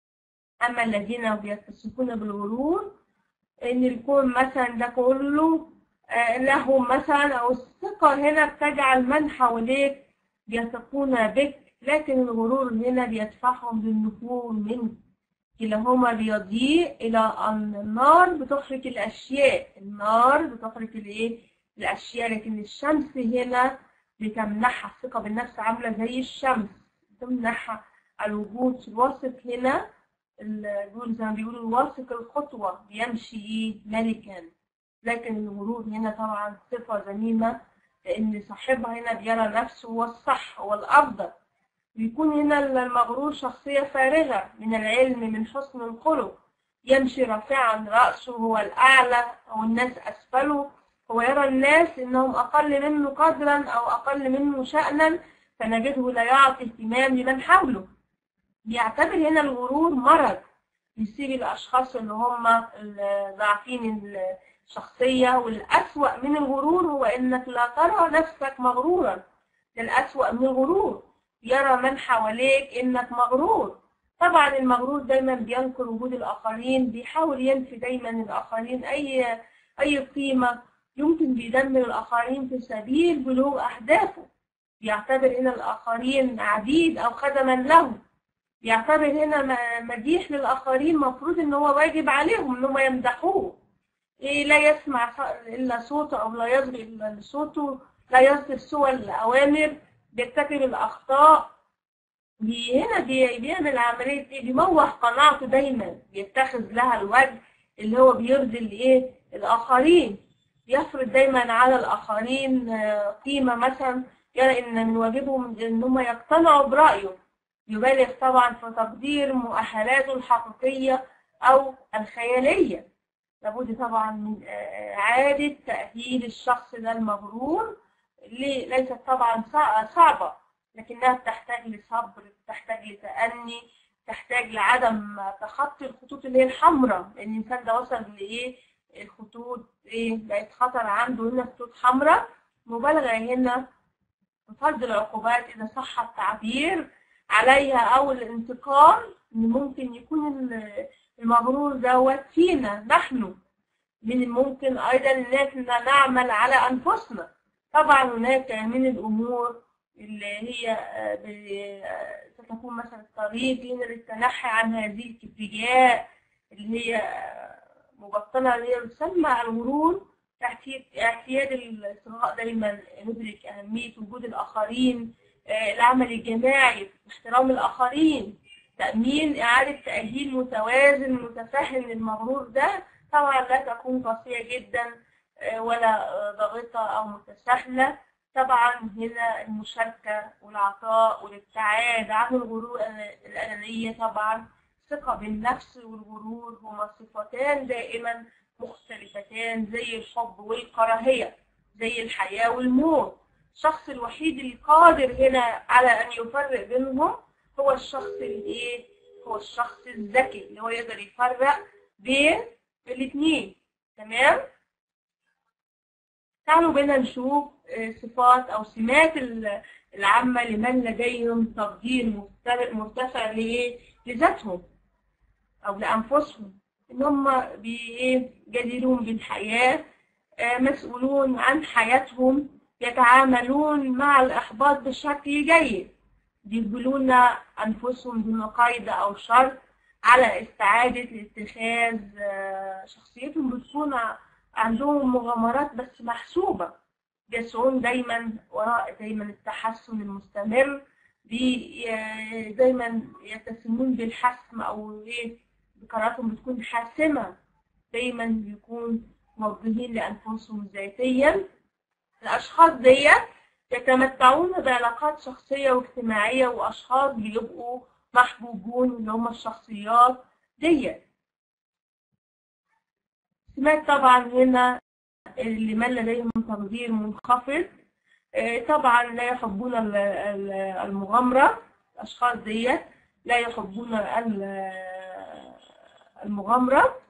أما الذين بيتصفون بالغرور إن الكون مثلا ده كله له مثلا أو الثقة هنا بتجعل من حواليك بيثقون بك لكن الغرور هنا بيدفعهم للنفور منك كلاهما بيضيء إلى أن النار بتخرج الأشياء النار بتخرج الإيه؟ الأشياء لكن الشمس هنا بتمنحها الثقة بالنفس عاملة زي الشمس تمنحها الوجود واثق هنا بيقول زي ما بيقولوا الواثق الخطوة بيمشي إيه ملكا لكن الغرور هنا طبعا صفة ذميمة لأن صاحبها هنا بيرى نفسه هو الصح هو الأفضل بيكون هنا المغرور شخصية فارغة من العلم من حسن الخلق يمشي رافعا رأسه هو الأعلى أو الناس أسفله هو يرى الناس إنهم أقل منه قدرا أو أقل منه شأنا فنجده لا يعطي اهتمام لمن حوله بيعتبر هنا الغرور مرض يصيب الأشخاص اللي هم ضعفين الشخصية والأسوأ من الغرور هو إنك لا ترى نفسك مغرورا ده الأسوأ من الغرور يرى من حواليك إنك مغرور طبعا المغرور دايما بينكر وجود الآخرين بيحاول ينفي دايما الآخرين أي أي قيمة يمكن بيدمر الآخرين في سبيل بلوغ أهدافه بيعتبر هنا الآخرين عبيد أو خدما له بيعتبر هنا مديح للآخرين مفروض إن هو واجب عليهم إن هم يمدحوه إيه لا يسمع إلا صوته أو لا يصغي إلا صوته لا يصدر سوى الأوامر بيرتكب الأخطاء بي هنا بي بيعمل عملية إيه بيموح قناعته دايما بيتخذ لها الوجه اللي هو بيرضي الإيه الآخرين بيفرض دايما على الآخرين قيمة مثلا يرى إن من واجبهم إن هم يقتنعوا برأيه يبالغ طبعا في تقدير مؤهلاته الحقيقية أو الخيالية لابد طبعا من إعادة تأهيل الشخص ده المغرور اللي ليست طبعا صعبة لكنها بتحتاج لصبر بتحتاج لتأني تحتاج لعدم تخطي الخطوط اللي هي الحمراء لأن الإنسان ده وصل لإيه الخطوط إيه بقت خطر عنده هنا خطوط حمراء مبالغة هنا بفرض العقوبات إذا صح التعبير عليها أو الانتقام إن ممكن يكون المغرور دوت فينا نحن من الممكن أيضا إن احنا نعمل على أنفسنا طبعا هناك من الأمور اللي هي آه، ب- آه، ستكون مثلا الطريق لنا للتنحي عن هذه الكبرياء اللي هي آه، مبطنة اللي هي تسمى الغرور اعتياد اعتياد الصغاء دايما ندرك أهمية وجود الآخرين آه، العمل الجماعي احترام الآخرين تأمين إعادة تأهيل متوازن متفهم للمغرور ده طبعا لا تكون قاسية جدا آه، ولا آه، ضاغطة أو متساهلة طبعا هنا المشاركة والعطاء والابتعاد عن الغرور الأنانية طبعا الثقة بالنفس والغرور هما صفتان دائما مختلفتان زي الحب والكراهية زي الحياة والموت الشخص الوحيد القادر هنا على أن يفرق بينهم هو الشخص الايه هو الشخص الذكي اللي هو يقدر يفرق بين الاثنين تمام تعالوا بينا نشوف آه، صفات او سمات ال- العامة لمن لديهم تقدير مفتر- مرتفع لايه لذاتهم او لانفسهم ان هم بي- إيه؟ جديرون بالحياة آه، مسؤولون عن حياتهم يتعاملون مع الاحباط بشكل جيد يجبلون أنفسهم دون قيد أو شرط على استعادة لاتخاذ آه، شخصيتهم بتكون ع- عندهم مغامرات بس محسوبة يسعون دايما وراء دايما التحسن المستمر بي- آه، دايما يتسمون بالحسم أو إيه قراراتهم بتكون حاسمة دايما بيكون موجهين لأنفسهم ذاتيا الأشخاص ديت يتمتعون بعلاقات شخصية واجتماعية وأشخاص بيبقوا محبوبون اللي هم الشخصيات ديت سمعت طبعا هنا اللي من لديهم تقدير منخفض آه، طبعا لا يحبون ال- ال- المغامرة الأشخاص ديت لا يحبون ال- المغامرة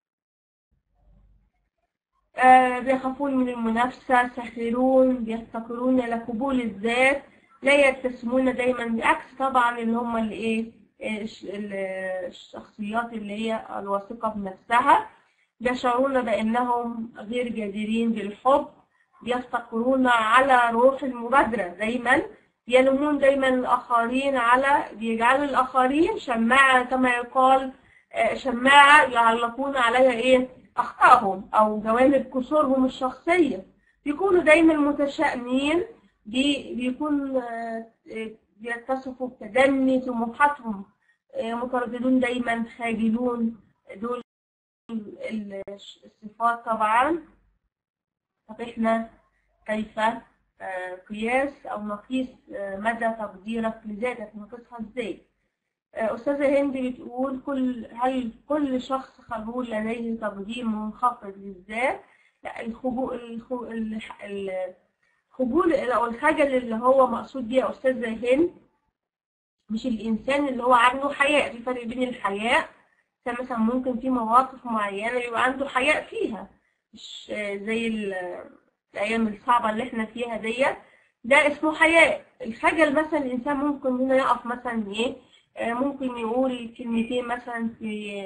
آه، بيخافون من المنافسة ساخرون بيفتقرون إلى قبول الذات لا يتسمون دايما بالعكس طبعا اللي هم الايه آه، الش- ال- الشخصيات اللي هي الواثقة بنفسها يشعرون بأنهم غير جديرين بالحب بيفتقرون على روح المبادرة دايما يلومون دايما الآخرين على بيجعلوا الآخرين شماعة كما يقال آه، شماعة يعلقون عليها إيه أخطائهم أو جوانب كسورهم الشخصية بيكونوا دايما متشائمين بي- بيكون آه، آه، بيتصفوا بتدني طموحاتهم آه، مترددون دايما خاجلون دول ال- الصفات طبعا طب احنا كيف آه، قياس أو نقيس آه، مدى تقديرك لذاتك نقيسها ازاي؟ آه، أستاذة هند بتقول كل هل كل شخص خجول لديه تقدير منخفض للذات؟ لا الخجول الخ- الح- ال- الخجول أو الخجل اللي هو مقصود بيه يا أستاذة هند مش الإنسان اللي هو عنده حياء في فرق بين الحياء مثلا ممكن في مواقف معينة يبقى عنده حياء فيها مش آه، زي ال- الأيام الصعبة اللي احنا فيها ديت ده اسمه حياء الخجل مثلا الإنسان ممكن هنا يقف مثلا إيه آه، ممكن يقول كلمتين مثلا في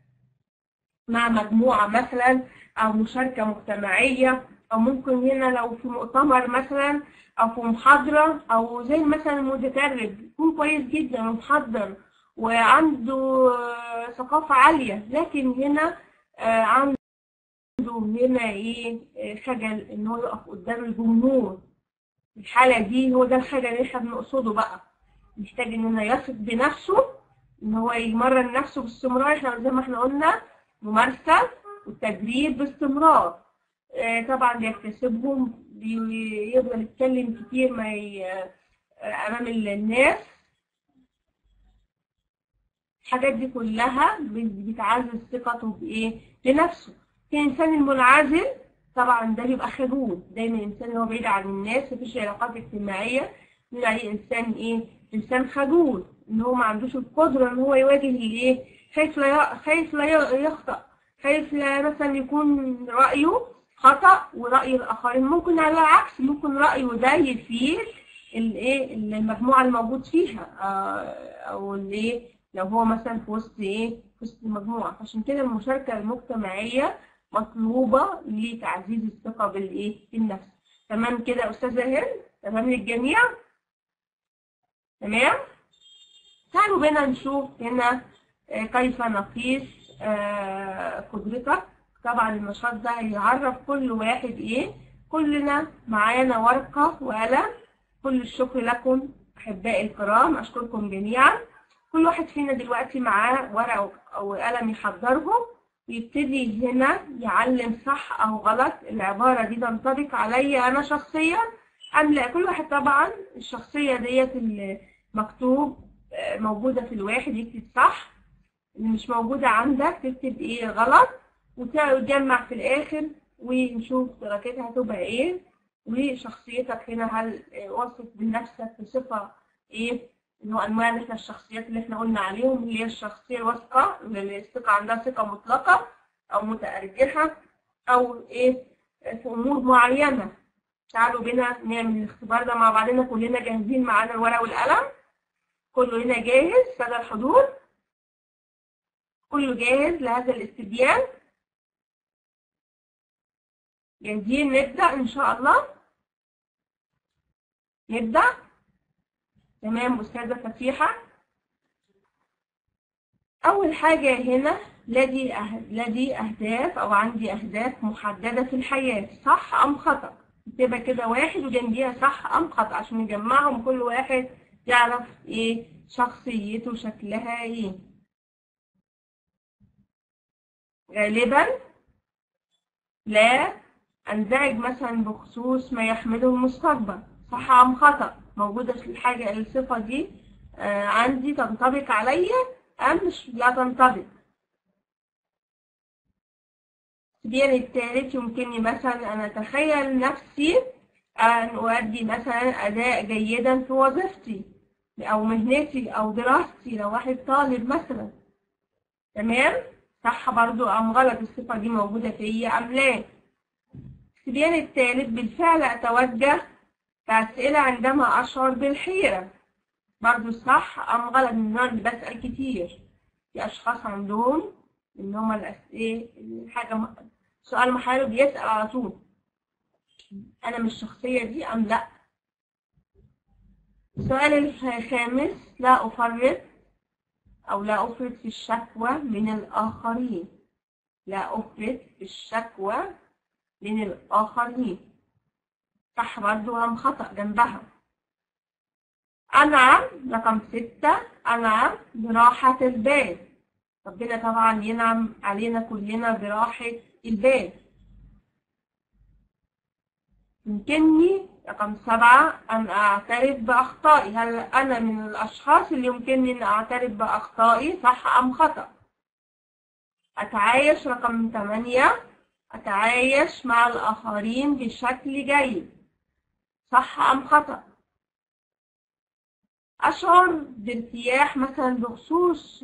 مع مجموعة مثلا أو مشاركة مجتمعية أو ممكن هنا لو في مؤتمر مثلا أو في محاضرة أو زي مثلا المتدرب يكون كويس جدا ومحضر وعنده آه، ثقافة عالية لكن هنا آه، عنده هنا إيه آه، خجل إن هو يقف قدام الجمهور الحالة دي هو ده الخجل اللي احنا بنقصده بقى محتاج ان هو يثق بنفسه ان هو يمرن نفسه باستمرار احنا زي ما احنا قلنا ممارسة والتدريب باستمرار آه، طبعا بيكتسبهم بيفضل يتكلم كتير ما ي... آه، امام الناس الحاجات دي كلها بت- بتعزز ثقته بايه بنفسه الانسان المنعزل طبعا ده بيبقى خجول دايما الانسان اللي هو بعيد عن الناس مفيش علاقات اجتماعيه بنقول عليه انسان ايه انسان خجول ان هو ما عندوش القدره ان هو يواجه الايه خايف لا ي- خايف لا ي- يخطأ خايف لا مثلا يكون رايه خطأ ورأي الآخرين ممكن على العكس ممكن رأيه ده يفيد الايه المجموعة الموجود فيها آه، او الايه لو هو مثلا في وسط ايه في وسط المجموعة عشان كده المشاركة المجتمعية مطلوبة لتعزيز الثقة بالإيه؟ بالنفس تمام كده يا أستاذة هند تمام للجميع تمام تعالوا بينا نشوف هنا آه، كيف نقيس آه، قدرتك طبعا النشاط ده يعرف كل واحد ايه كلنا معانا ورقة وقلم كل الشكر لكم أحبائي الكرام أشكركم جميعا كل واحد فينا دلوقتي معاه ورقة أو قلم يحضرهم ويبتدي هنا يعلم صح أو غلط العبارة دي تنطبق عليا أنا شخصيا أم لا كل واحد طبعا الشخصية ديت المكتوب آه، موجودة في الواحد يكتب صح اللي مش موجودة عندك تكتب ايه غلط وتجمع في الآخر ونشوف درجتها هتبقى ايه وشخصيتك هنا هل آه، واثق بنفسك بصفة ايه اللي هو انواع اللي احنا الشخصيات اللي احنا قلنا عليهم اللي هي الشخصية الواثقة اللي الثقة عندها ثقة مطلقة أو متأرجحة أو ايه في أمور معينة تعالوا بينا نعمل الاختبار ده مع بعضنا كلنا جاهزين معانا الورق والقلم كله هنا جاهز سادة الحضور كله جاهز لهذا الاستبيان جاهزين نبدأ إن شاء الله نبدأ تمام أستاذة فتيحة أول حاجة هنا لدي أه... لدي أهداف أو عندي أهداف محددة في الحياة صح أم خطأ تبقى كده واحد وجنبيها صح أم خطأ عشان نجمعهم كل واحد يعرف إيه شخصيته شكلها إيه غالبا لا أنزعج مثلا بخصوص ما يحمله المستقبل صح أم خطأ موجودة في الحاجة الصفة دي آه عندي تنطبق عليا أم مش لا تنطبق التبيان الثالث يمكنني مثلا أن أتخيل نفسي أن أؤدي مثلا أداء جيدا في وظيفتي أو مهنتي أو دراستي لو واحد طالب مثلا تمام صح برضو أم غلط الصفة دي موجودة فيا أم لا التبيان الثالث بالفعل أتوجه بأسئلة عندما أشعر بالحيرة برضو صح أم غلط من النوع اللي بسأل كتير في أشخاص عندهم إن هما الأسئلة حاجة م... سؤال محير بيسأل على طول أنا من الشخصية دي أم لأ السؤال الخامس لا أفرط أو لا أفرط في الشكوى من الآخرين لا أفرط في الشكوى من الآخرين صح برضو هم خطأ جنبها أنعم رقم ستة أنعم براحة البال ربنا طبعا ينعم علينا كلنا براحة البال يمكنني رقم سبعة أن أعترف بأخطائي هل أنا من الأشخاص اللي يمكنني أن أعترف بأخطائي صح أم خطأ أتعايش رقم ثمانية أتعايش مع الآخرين بشكل جيد صح أم خطأ أشعر بارتياح مثلا بخصوص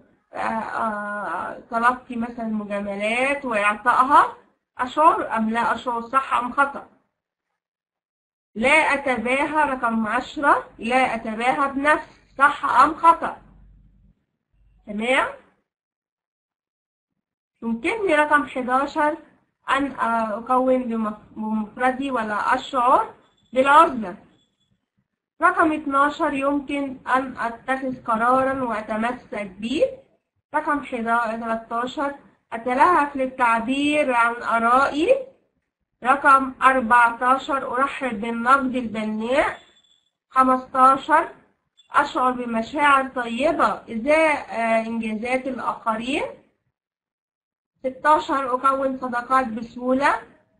تلقي مثلا مجاملات وإعطائها أشعر أم لا أشعر صح أم خطأ لا أتباهى رقم عشرة لا أتباهى بنفسي صح أم خطأ تمام يمكنني رقم 11 أن أكون بمفردي ولا أشعر بالعزلة رقم 12 يمكن أن أتخذ قرارا وأتمسك به رقم 13 أتلهف للتعبير عن آرائي رقم 14 أرحب بالنقد البناء 15 أشعر بمشاعر طيبة إزاء إنجازات الآخرين 16 أكون صداقات بسهولة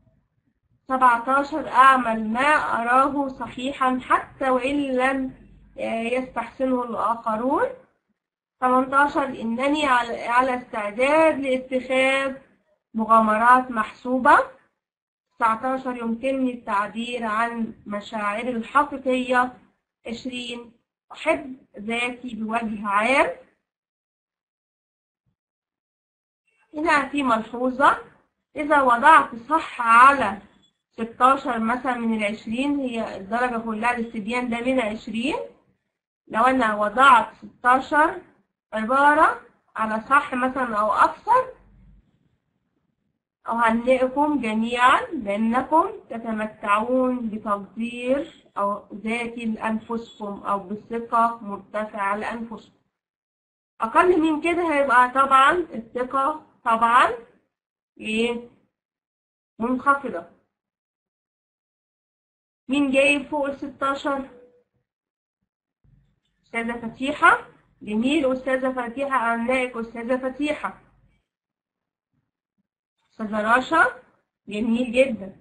17 أعمل ما أراه صحيحا حتى وإن لم يستحسنه الآخرون 18 إنني على استعداد لاتخاذ مغامرات محسوبة 19 يمكنني التعبير عن مشاعري الحقيقية 20 أحب ذاتي بوجه عام هنا في ملحوظة إذا وضعت صح على 16 مثلا من العشرين هي الدرجة كلها الاستبيان ده من عشرين لو أنا وضعت 16 عبارة على صح مثلا أو أكثر أهنئكم جميعا بأنكم تتمتعون بتقدير أو ذاتي لأنفسكم أو بثقة مرتفعة لأنفسكم أقل من كده هيبقى طبعا الثقة طبعا إيه منخفضة مين جايب فوق الستاشر؟ أستاذة فتيحة جميل أستاذة فتيحة عنائك أستاذة فتيحة أستاذة رشا جميل جدا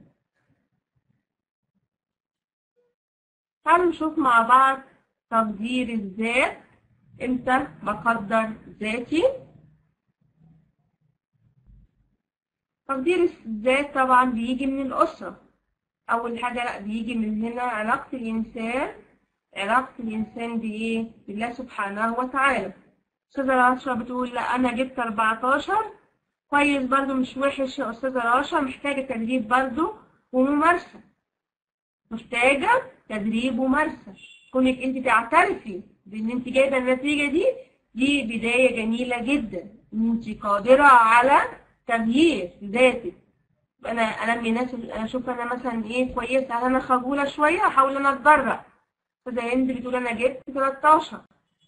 تعالوا نشوف مع بعض تقدير الذات امتى بقدر ذاتي تقدير الذات طبعا بيجي من الأسرة أول حاجة لأ بيجي من هنا علاقة الإنسان علاقة الإنسان بإيه؟ بالله سبحانه وتعالى أستاذة رشا بتقول لا أنا جبت 14 كويس برضو مش وحش يا أستاذة رشا محتاجة تدريب برضو وممارسة محتاجة تدريب وممارسة كونك أنت تعترفي بإن أنت جايبة النتيجة دي دي بداية جميلة جدا إن أنت قادرة على تغيير ذاتك أنا أنمي ناس أنا أشوف أنا مثلا إيه كويسة هل أنا خجولة شوية أحاول أنا أتدرب فزي هند بتقول أنا جبت 13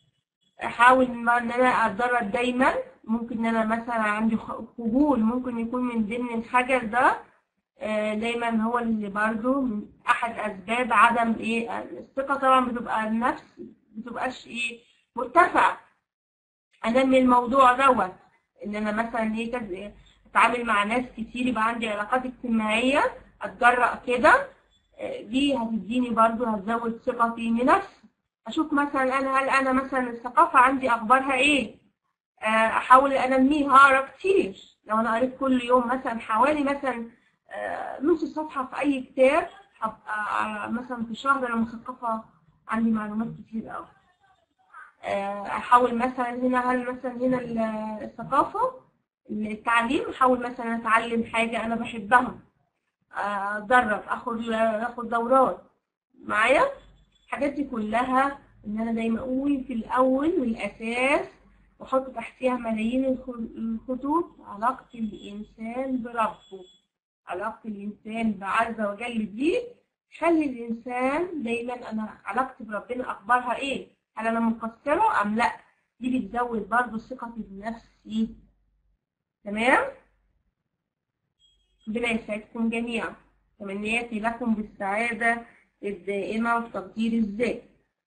احاول ان انا اتدرب دايما ممكن ان انا مثلا عندي خجول ممكن يكون من ضمن الحجر ده آه، دايما هو اللي برضو من احد اسباب عدم ايه الثقه طبعا بتبقى النفس بتبقاش ايه مرتفعه انمي الموضوع دوت ان انا مثلا ايه كذا- اتعامل مع ناس كتير يبقى عندي علاقات اجتماعيه اتجرأ كده آه، دي هتديني برضو هتزود ثقتي بنفسي اشوف مثلا انا هل انا مثلا الثقافه عندي اخبارها ايه آه، احاول انميها اقرا كتير لو انا قريت كل يوم مثلا حوالي مثلا آه، نص صفحه في اي كتاب هبقى على- مثلا في شهر انا مثقفه عندي معلومات كتير قوي آه، احاول مثلا هنا هل مثلا هنا ال- الثقافه التعليم احاول مثلا اتعلم حاجه انا بحبها آه، اتدرب اخد اخد دورات معايا الحاجات دي كلها ان انا دايما اقول في الاول والاساس واحط تحتيها ملايين الخ- الخطوط علاقة الانسان بربه علاقة الانسان بعز وجل دي خلي الانسان دايما انا علاقتي بربنا اخبارها ايه هل انا مقصرة ام لا دي بتزود برضو ثقتي بنفسي تمام ربنا يسعدكم جميعا تمنياتي لكم بالسعادة الدائمة وتقدير الذات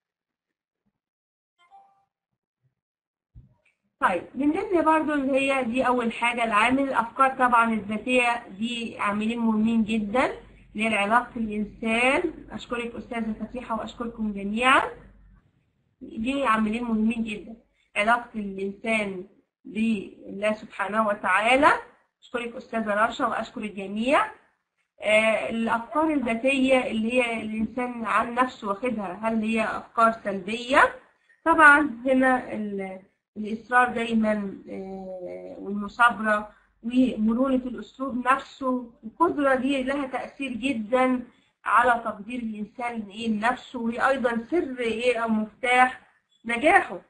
طيب من ضمن برضو اللي هي دي أول حاجة العامل الأفكار طبعا الذاتية دي عاملين مهمين جدا اللي هي علاقة الإنسان أشكرك أستاذة فتيحة وأشكركم جميعا دي عاملين مهمين جدا علاقة الإنسان بالله سبحانه وتعالى أشكرك أستاذة رشا وأشكر الجميع آه، الأفكار الذاتية اللي هي الإنسان عن نفسه واخدها هل هي أفكار سلبية؟ طبعا هنا ال- الإصرار دايما آه، والمثابرة ومرونة الأسلوب نفسه القدرة دي لها تأثير جدا على تقدير الإنسان إيه لنفسه وهي أيضا سر إيه أو مفتاح نجاحه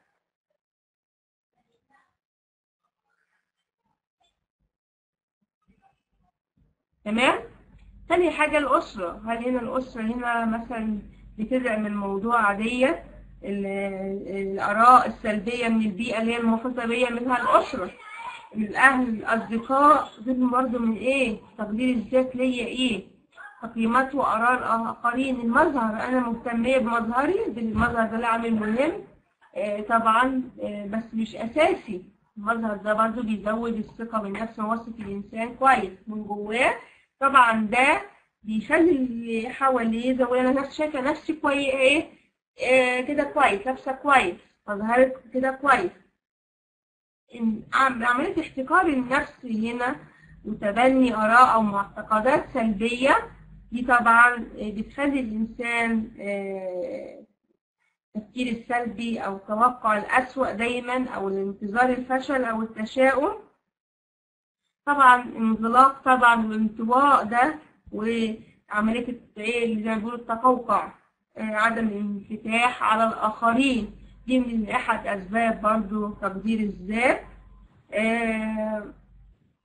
تمام؟ تاني حاجة الأسرة هل هنا الأسرة هنا مثلا بتدعم الموضوع ديت ال- الآراء السلبية من البيئة اللي هي المحيطة بيا منها الأسرة الأهل الأصدقاء دول برضه من إيه تقدير الذات ليا إيه تقييمات وآراء الآخرين المظهر أنا مهتمية بمظهري بالمظهر ده له عامل مهم آه، طبعا آه، بس مش أساسي المظهر ده برضه بيزود الثقة بالنفس ووصف الإنسان كويس من جواه طبعا ده بيخلي اللي حواليه زي ما انا نفسي شايفه نفسي كويس ايه آه كده كويس لابسه كويس مظهرك كده كويس إن عم- عمليه احتكار النفس هنا وتبني اراء او معتقدات سلبيه دي طبعا آه، بتخلي الانسان آه، التفكير السلبي او توقع الاسوأ دايما او الانتظار الفشل او التشاؤم طبعا انغلاق طبعا والانطواء ده وعملية الت- ايه اللي زي ما بيقولوا التقوقع آه، عدم الانفتاح على الآخرين دي من أحد أسباب برضو تقدير الذات آه،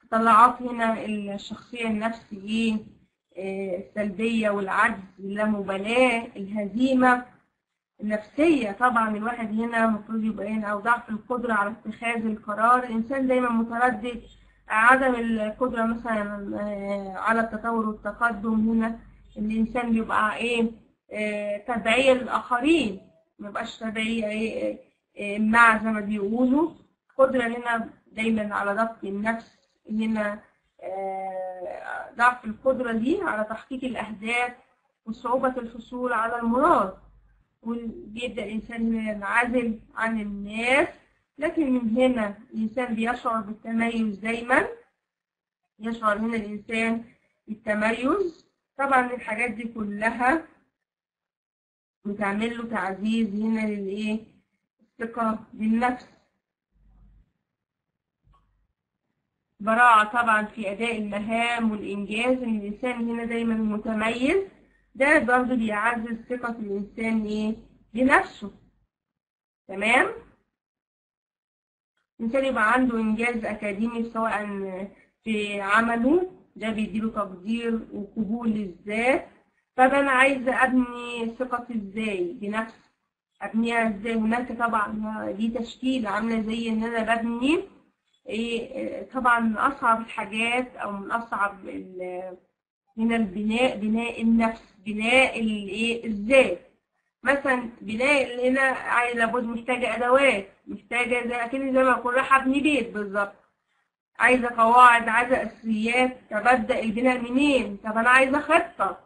طلعات هنا الشخصية النفسية آه، السلبية والعجز اللامبالاة الهزيمة النفسية طبعا الواحد هنا المفروض يبقى هنا أو ضعف القدرة على اتخاذ القرار الإنسان دايما متردد عدم القدرة مثلا آه، على التطور والتقدم هنا الإنسان بيبقى إيه آه، تبعية للآخرين ما يبقاش تبعية إيه آه، مع زي ما بيقولوا قدرة هنا دايما على ضبط النفس هنا آه، ضعف القدرة دي على تحقيق الأهداف وصعوبة الحصول على المراد وبيبدأ الإنسان هنا ينعزل عن الناس لكن من هنا الإنسان بيشعر بالتميز دايما يشعر هنا الإنسان بالتميز طبعا الحاجات دي كلها بتعمل له تعزيز هنا للإيه الثقة بالنفس براعة طبعا في أداء المهام والإنجاز إن الإنسان هنا دايما متميز ده برضه بيعزز ثقة الإنسان إيه بنفسه تمام الإنسان يبقى عنده إنجاز أكاديمي سواء في عمله ده بيديله تقدير وقبول للذات طب أنا عايزة أبني ثقتي إزاي بنفسي أبنيها إزاي هناك طبعا دي تشكيل عاملة زي إن أنا ببني إيه طبعا من أصعب الحاجات أو من أصعب ال- من البناء بناء النفس بناء الايه الذات مثلا بناء هنا عاي- لابد محتاجة أدوات محتاجة زي أكن زي ما أكون رايحة أبني بيت بالظبط عايزة قواعد عايزة أساسيات طب أبدأ البناء منين طب أنا عايزة خطة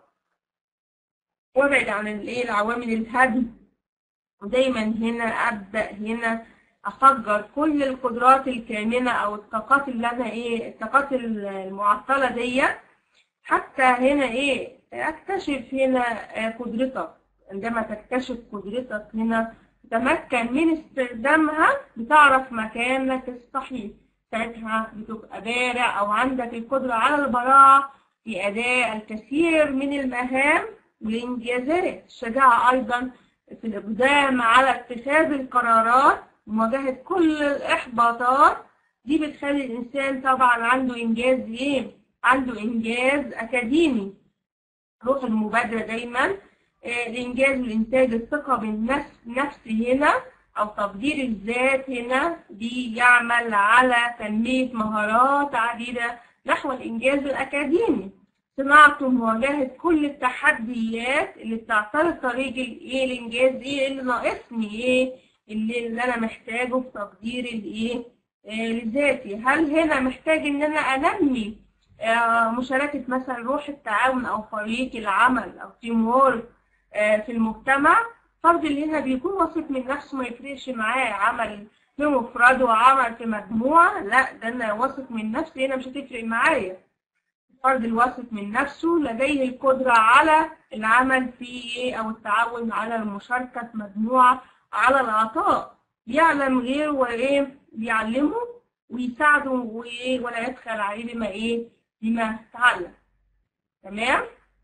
وابعد عن الايه العوامل الهدم ودايما هنا أبدأ هنا أفجر كل القدرات الكامنة أو الطاقات اللي أنا إيه الطاقات المعطلة دي حتى هنا إيه أكتشف هنا آه، قدرتك عندما تكتشف قدرتك هنا تتمكن من استخدامها بتعرف مكانك الصحيح ساعتها بتبقى بارع أو عندك القدرة على البراعة في أداء الكثير من المهام والإنجازات الشجاعة أيضا في الإقدام على اتخاذ القرارات ومواجهة كل الإحباطات دي بتخلي الإنسان طبعا عنده إنجاز إيه؟ عنده إنجاز أكاديمي روح المبادرة دايما آه، الإنجاز والإنتاج الثقة بالنفس نفس هنا أو تقدير الذات هنا بيعمل على تنمية مهارات عديدة نحو الإنجاز الأكاديمي صناعة ومواجهة كل التحديات اللي بتعترض طريق الإيه الإنجاز إيه اللي ناقصني إيه اللي, اللي أنا محتاجه في تقدير الإيه آه، لذاتي هل هنا محتاج إن أنا أنمي آه، مشاركة مثلا روح التعاون أو فريق العمل أو تيم وورك في المجتمع فرد اللي هنا بيكون واثق من نفسه ما يفرقش معاه عمل في مفرده وعمل في مجموعة لا ده أنا واثق من نفسي هنا مش هتفرق معايا الفرد الواثق من نفسه لديه القدرة على العمل في إيه أو التعاون على المشاركة في مجموعة على العطاء يعلم غيره وإيه بيعلمه ويساعده وإيه ولا يدخل عليه بما إيه بما تعلم تمام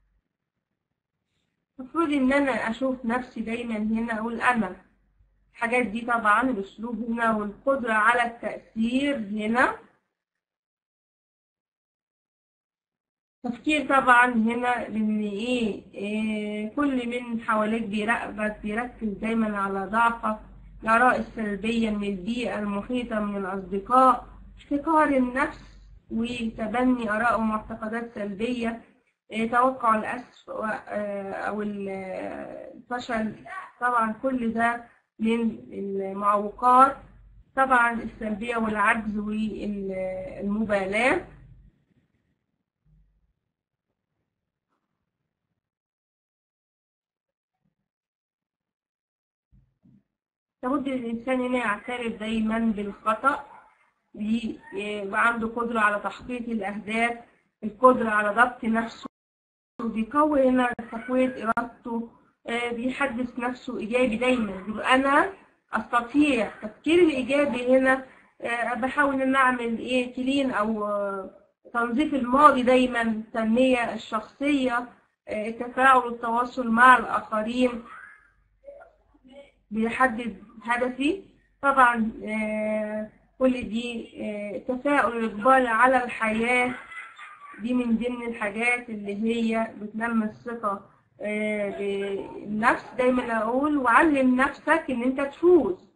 المفروض ان انا اشوف نفسي دايما هنا اقول انا الحاجات دي طبعا الاسلوب هنا والقدرة على التأثير هنا تفكير طبعا هنا بان ايه, إيه كل من حواليك بيراقبك بيركز دايما على ضعفك الآراء السلبية من البيئة المحيطة من الأصدقاء احتقار النفس وتبني آراء ومعتقدات سلبية إيه، توقع الأسوأ آه، أو ال- الفشل طبعا كل ده من المعوقات طبعا السلبية والعجز والمبالاة لابد الإنسان هنا يعترف دايما بالخطأ ويبقى عنده قدرة على تحقيق الأهداف القدرة على ضبط نفسه بيقوي هنا تقوية إرادته آه، بيحدث نفسه إيجابي دايما بيقول أنا أستطيع التفكير الإيجابي هنا آه، بحاول إن أنا أعمل إيه كلين أو آه، تنظيف الماضي دايما التنمية الشخصية آه، التفاعل والتواصل مع الآخرين بيحدد هدفي طبعا آه، كل دي آه، تفاؤل الإقبال على الحياة دي من ضمن الحاجات اللي هي بتنمي الثقة آه، بالنفس دايما أقول وعلم نفسك إن أنت تفوز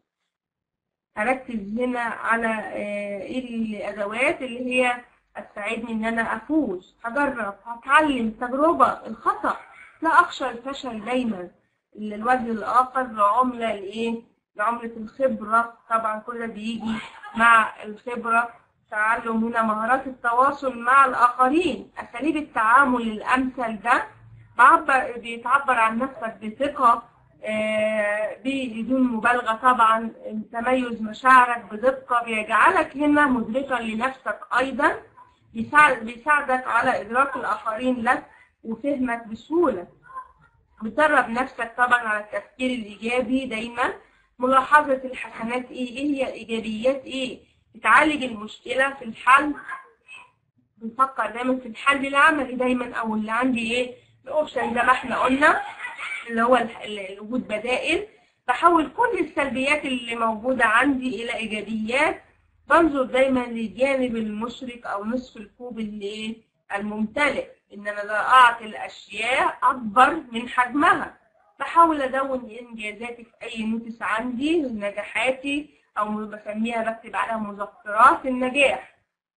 أركز هنا على آه، إيه الأدوات اللي هي هتساعدني إن أنا أفوز هجرب هتعلم تجربة الخطأ لا أخشى الفشل دايما الوجه الآخر عملة لإيه؟ لعملة الخبرة طبعا كل ده بيجي مع الخبرة تعلم هنا مهارات التواصل مع الآخرين أساليب التعامل الأمثل ده بعبر بيتعبر عن نفسك بثقة آه، بدون مبالغة طبعا تميز مشاعرك بدقة بيجعلك هنا مدركا لنفسك أيضا بيساعد بيساعدك على إدراك الآخرين لك وفهمك بسهولة بتدرب نفسك طبعا على التفكير الإيجابي دايما ملاحظة الحسنات إيه إيه هي الإيجابيات إيه بتعالج المشكلة في الحل بنفكر دايما في الحل العملي دايما أو اللي عندي إيه الأوبشن زي ما إحنا قلنا اللي هو ال- ال- وجود بدائل بحول كل السلبيات اللي موجودة عندي إلى إيجابيات بنظر دايما للجانب المشرق أو نصف الكوب اللي إيه الممتلئ إن أنا لا أعطي الأشياء أكبر من حجمها بحاول أدون إنجازاتي في أي نوتس عندي نجاحاتي أو بسميها بكتب عليها مذكرات النجاح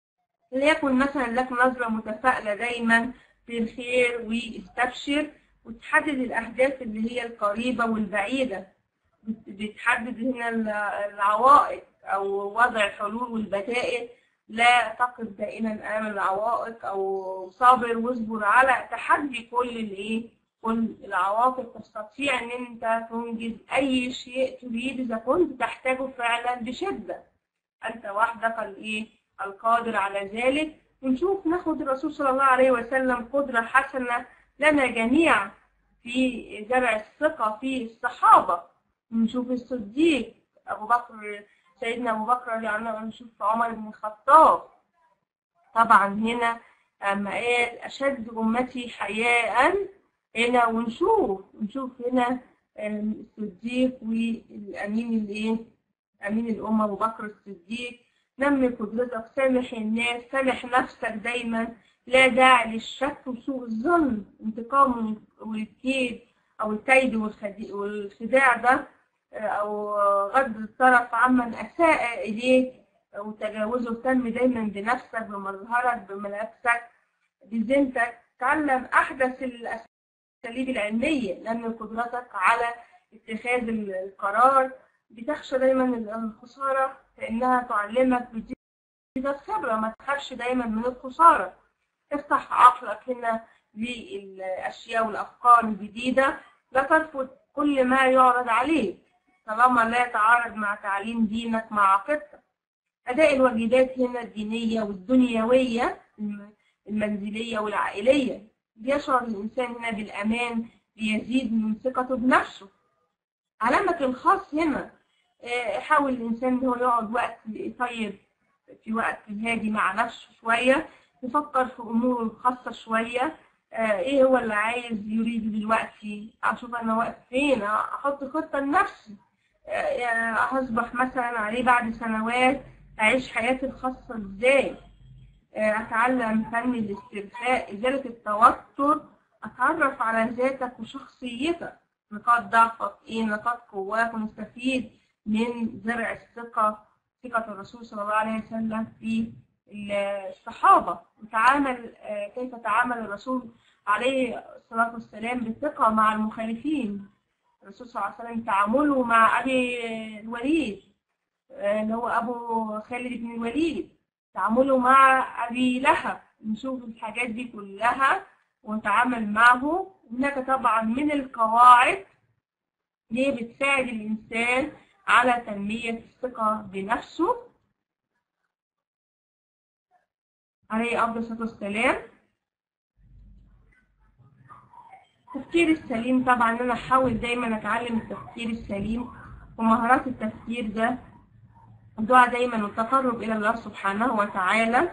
ليكن مثلا لك نظرة متفائلة دايما بالخير واستبشر وتحدد الأهداف اللي هي القريبة والبعيدة بت- بتحدد هنا ال- العوائق أو وضع الحلول والبدائل لا تقف دائما أمام العوائق أو صابر واصبر على تحدي كل الإيه كل العواقب تستطيع إن أنت تنجز أي شيء تريد إذا كنت تحتاجه فعلا بشدة أنت وحدك الإيه القادر على ذلك ونشوف ناخد الرسول صلى الله عليه وسلم قدرة حسنة لنا جميعا في زرع الثقة في الصحابة نشوف الصديق أبو بكر سيدنا أبو بكر رضي الله عنه نشوف عمر بن الخطاب طبعا هنا أما قال أشد أمتي حياء هنا ونشوف نشوف هنا الصديق والأمين الإيه أمين الأمة أبو بكر الصديق نمي قدرتك سامح الناس سامح نفسك دايما لا داعي للشك وسوء الظن انتقام والكيد أو الكيد والخدي- والخداع ده أو غض الطرف عمن أساء إليك وتجاوزه اهتم دايما بنفسك بمظهرك بملابسك بزينتك تعلم أحدث الأساليب العلمية لأن قدرتك على اتخاذ القرار بتخشى دايما الخسارة فإنها تعلمك بتزيد الخبرة ما تخافش دايما من الخسارة افتح عقلك هنا للأشياء والأفكار الجديدة لا ترفض كل ما يعرض عليك طالما لا يتعارض مع تعليم دينك مع عقيدتك أداء الواجبات هنا الدينية والدنيوية الم- المنزلية والعائلية بيشعر الإنسان هنا بالأمان بيزيد من ثقته بنفسه علامك الخاص هنا آه، حاول الإنسان إن هو يقعد وقت طيب في وقت هادي مع نفسه شوية يفكر في أموره الخاصة شوية آه، إيه هو اللي عايز يريده دلوقتي أشوف أنا واقف فين أحط خطة لنفسي آه، هصبح مثلا عليه بعد سنوات أعيش حياتي الخاصة إزاي آه، أتعلم فن الاسترخاء إزالة التوتر أتعرف على ذاتك وشخصيتك نقاط ضعفك إيه نقاط قواك ونستفيد من زرع الثقة ثقة الرسول صلى الله عليه وسلم في الصحابة وتعامل آه، كيف تعامل الرسول عليه الصلاة والسلام بالثقة مع المخالفين الرسول صلى الله عليه وسلم تعامله مع أبي الوليد آه، اللي هو أبو خالد بن الوليد تعامله مع أبي لهب نشوف الحاجات دي كلها ونتعامل معه هناك طبعا من القواعد اللي هي بتساعد الإنسان على تنمية الثقة بنفسه عليه أفضل الصلاة والسلام التفكير السليم طبعا أنا أحاول دايما أتعلم التفكير السليم ومهارات التفكير ده الدعاء دايما والتقرب إلى الله سبحانه وتعالى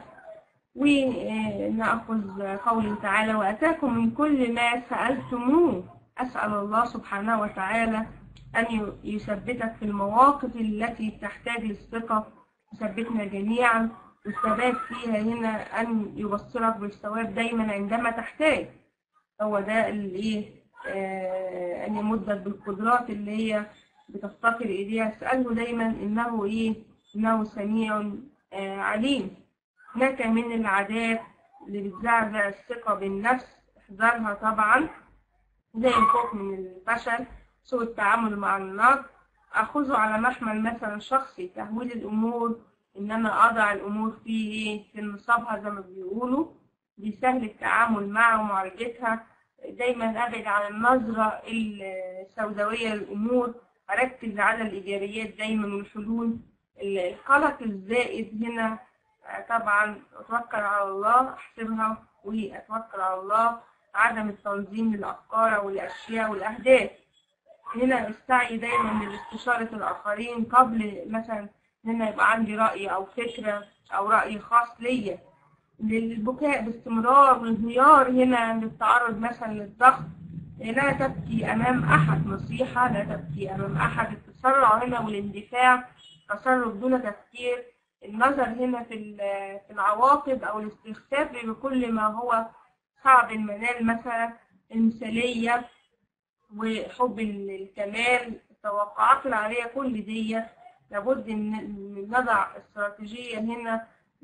ونأخذ قوله تعالى وأتاكم من كل ما سألتموه أسأل الله سبحانه وتعالى أن يثبتك في المواقف التي تحتاج للثقة يثبتنا جميعا والثبات فيها هنا أن يبصرك بالثواب دايما عندما تحتاج هو ده اللي إيه آه أن يمدك بالقدرات اللي هي بتفتقر إليها اسأله دايما إنه إيه إنه سميع آه عليم هناك من العادات اللي بتزعزع الثقة بالنفس احذرها طبعا زي الخوف من الفشل سوء التعامل مع النقد أخذه على محمل مثلا شخصي تهويل الأمور إن أنا أضع الأمور في إيه في نصابها زي ما بيقولوا بيسهل التعامل معها ومعالجتها دايما أبعد عن النظرة السوداوية للأمور أركز على الإيجابيات دايما والحلول القلق الزائد هنا طبعا أتوكل على الله أحسبها وأتوكل على الله عدم التنظيم للأفكار والأشياء والأهداف هنا السعي دايما لاستشارة الآخرين قبل مثلا إن أنا يبقى عندي رأي أو فكرة أو رأي خاص ليا للبكاء باستمرار والانهيار هنا عند التعرض مثلا للضغط لا تبكي أمام أحد نصيحة لا تبكي أمام أحد التسرع هنا والاندفاع تصرف دون تفكير النظر هنا في في العواقب أو الاستخفاف بكل ما هو صعب المنال مثلا المثالية وحب الكمال التوقعات العالية كل دي لابد ان نضع استراتيجية هنا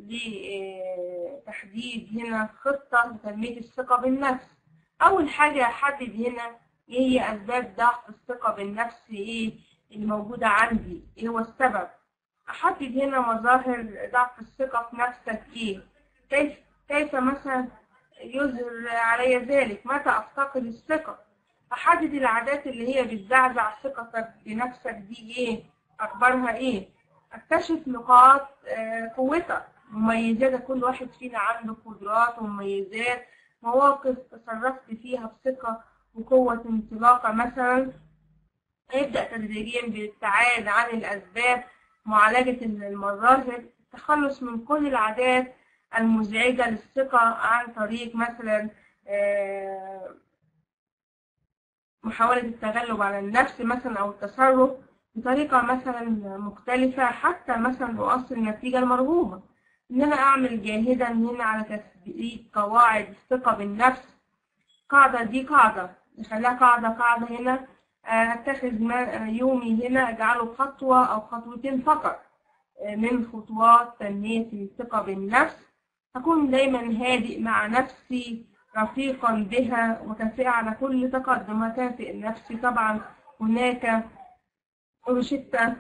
لتحديد هنا خطة لتنمية الثقة بالنفس أول حاجة أحدد هنا إيه هي أسباب ضعف الثقة بالنفس إيه اللي موجودة عندي إيه هو السبب أحدد هنا مظاهر ضعف الثقة في نفسك إيه كيف كيف مثلا يظهر علي ذلك متى أفتقد الثقة أحدد العادات اللي هي بتزعزع ثقتك بنفسك دي إيه أخبارها إيه أكتشف نقاط قوتك مميزات كل واحد فينا عنده قدرات ومميزات مواقف تصرفت فيها بثقة وقوة انطلاقة مثلا يبدأ تدريجيا بالابتعاد عن الأسباب معالجة المظاهر التخلص من كل العادات المزعجة للثقة عن طريق مثلا محاولة التغلب على النفس مثلا أو التصرف بطريقة مثلا مختلفة حتى مثلا أوصل النتيجة المرغوبة إن أنا أعمل جاهدا هنا على تثبيت قواعد الثقة بالنفس قاعدة دي قاعدة نخليها قاعدة قاعدة هنا أتخذ يومي هنا أجعله خطوة أو خطوتين فقط من خطوات تنمية الثقة بالنفس أكون دايما هادئ مع نفسي رفيقا بها وكافئة على كل تقدم وكافئ نفسي طبعا هناك روشتة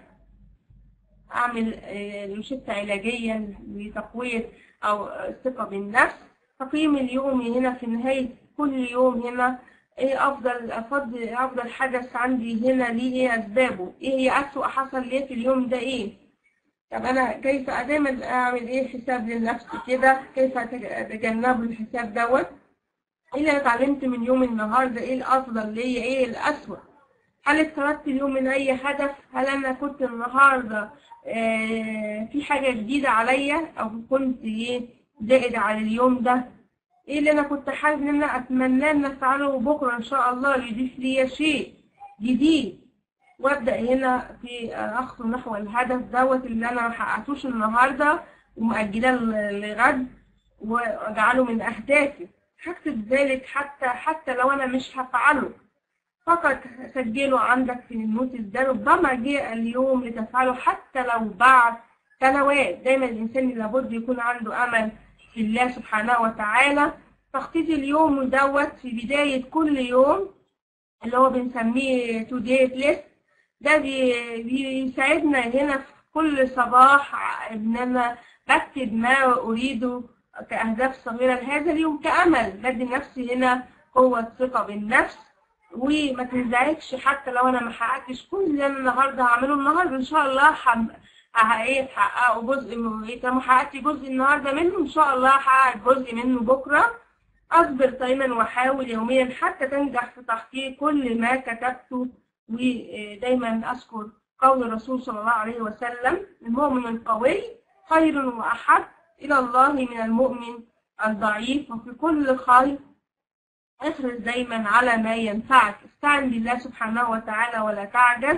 أعمل روشتة علاجية لتقوية أو الثقة بالنفس تقييم اليوم هنا في نهاية كل يوم هنا ايه افضل افضل افضل حدث عندي هنا ليه ايه اسبابه ايه هي اسوأ حصل ليه في اليوم ده ايه طب انا كيف دايما اعمل ايه حساب للنفس كده كيف اتجنب الحساب دوت ايه اللي انا اتعلمت من يوم النهارده ايه الافضل ليا ايه الاسوأ هل اتطردت اليوم من اي هدف هل انا كنت النهارده آه في حاجه جديده عليا او كنت ايه زائد على اليوم ده ايه اللي انا كنت حابب ان انا اتمناه ان افعله بكره ان شاء الله يضيف لي شيء جديد وابدا هنا في اخطو نحو الهدف دوت اللي انا ما حققتوش النهارده ومأجلاه لغد واجعله من اهدافي هكتب ذلك حتى حتى لو انا مش هفعله فقط سجله عندك في النوتس ده ربما جاء اليوم لتفعله حتى لو بعد سنوات دايما الانسان لابد يكون عنده امل في الله سبحانه وتعالى تخطيط اليوم دوت في بداية كل يوم اللي هو بنسميه تو داي ليست ده بيساعدنا هنا في كل صباح ان انا بكتب ما اريده كأهداف صغيرة لهذا اليوم كأمل بدي نفسي هنا قوة ثقة بالنفس وما تنزعجش حتى لو انا ما حققتش كل اللي انا النهارده هعمله النهارده ان شاء الله حم... ايه تحققوا جزء من ايه ما حققتي جزء النهارده منه ان شاء الله هحقق جزء منه بكره اصبر دايما واحاول يوميا حتى تنجح في تحقيق كل ما كتبته ودايما اذكر قول الرسول صلى الله عليه وسلم المؤمن القوي خير واحب الى الله من المؤمن الضعيف وفي كل خير احرص دايما على ما ينفعك استعن بالله سبحانه وتعالى ولا تعجز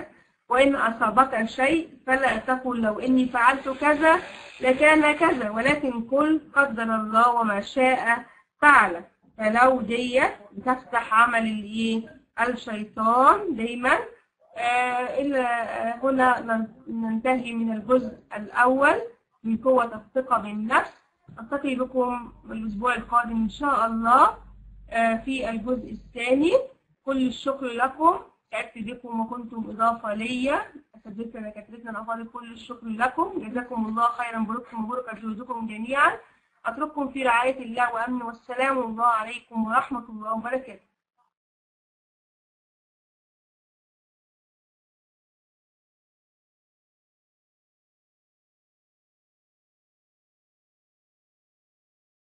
وإن أصابك شيء فلا تقل لو إني فعلت كذا لكان كذا ولكن قل قدر الله وما شاء فعل فلو ديت بتفتح عمل الايه الشيطان دايما آه إلا آه هنا نن- ننتهي من الجزء الأول من قوة الثقة بالنفس ألتقي بكم الأسبوع القادم إن شاء الله آه في الجزء الثاني كل الشكر لكم سعدت بكم وكنتم إضافة ليا أساتذتنا دكاترتنا الأفاضل كل الشكر لكم جزاكم الله خيرا بركم وبركة جهودكم جميعا أترككم في رعاية الله وأمن والسلام الله عليكم ورحمة الله وبركاته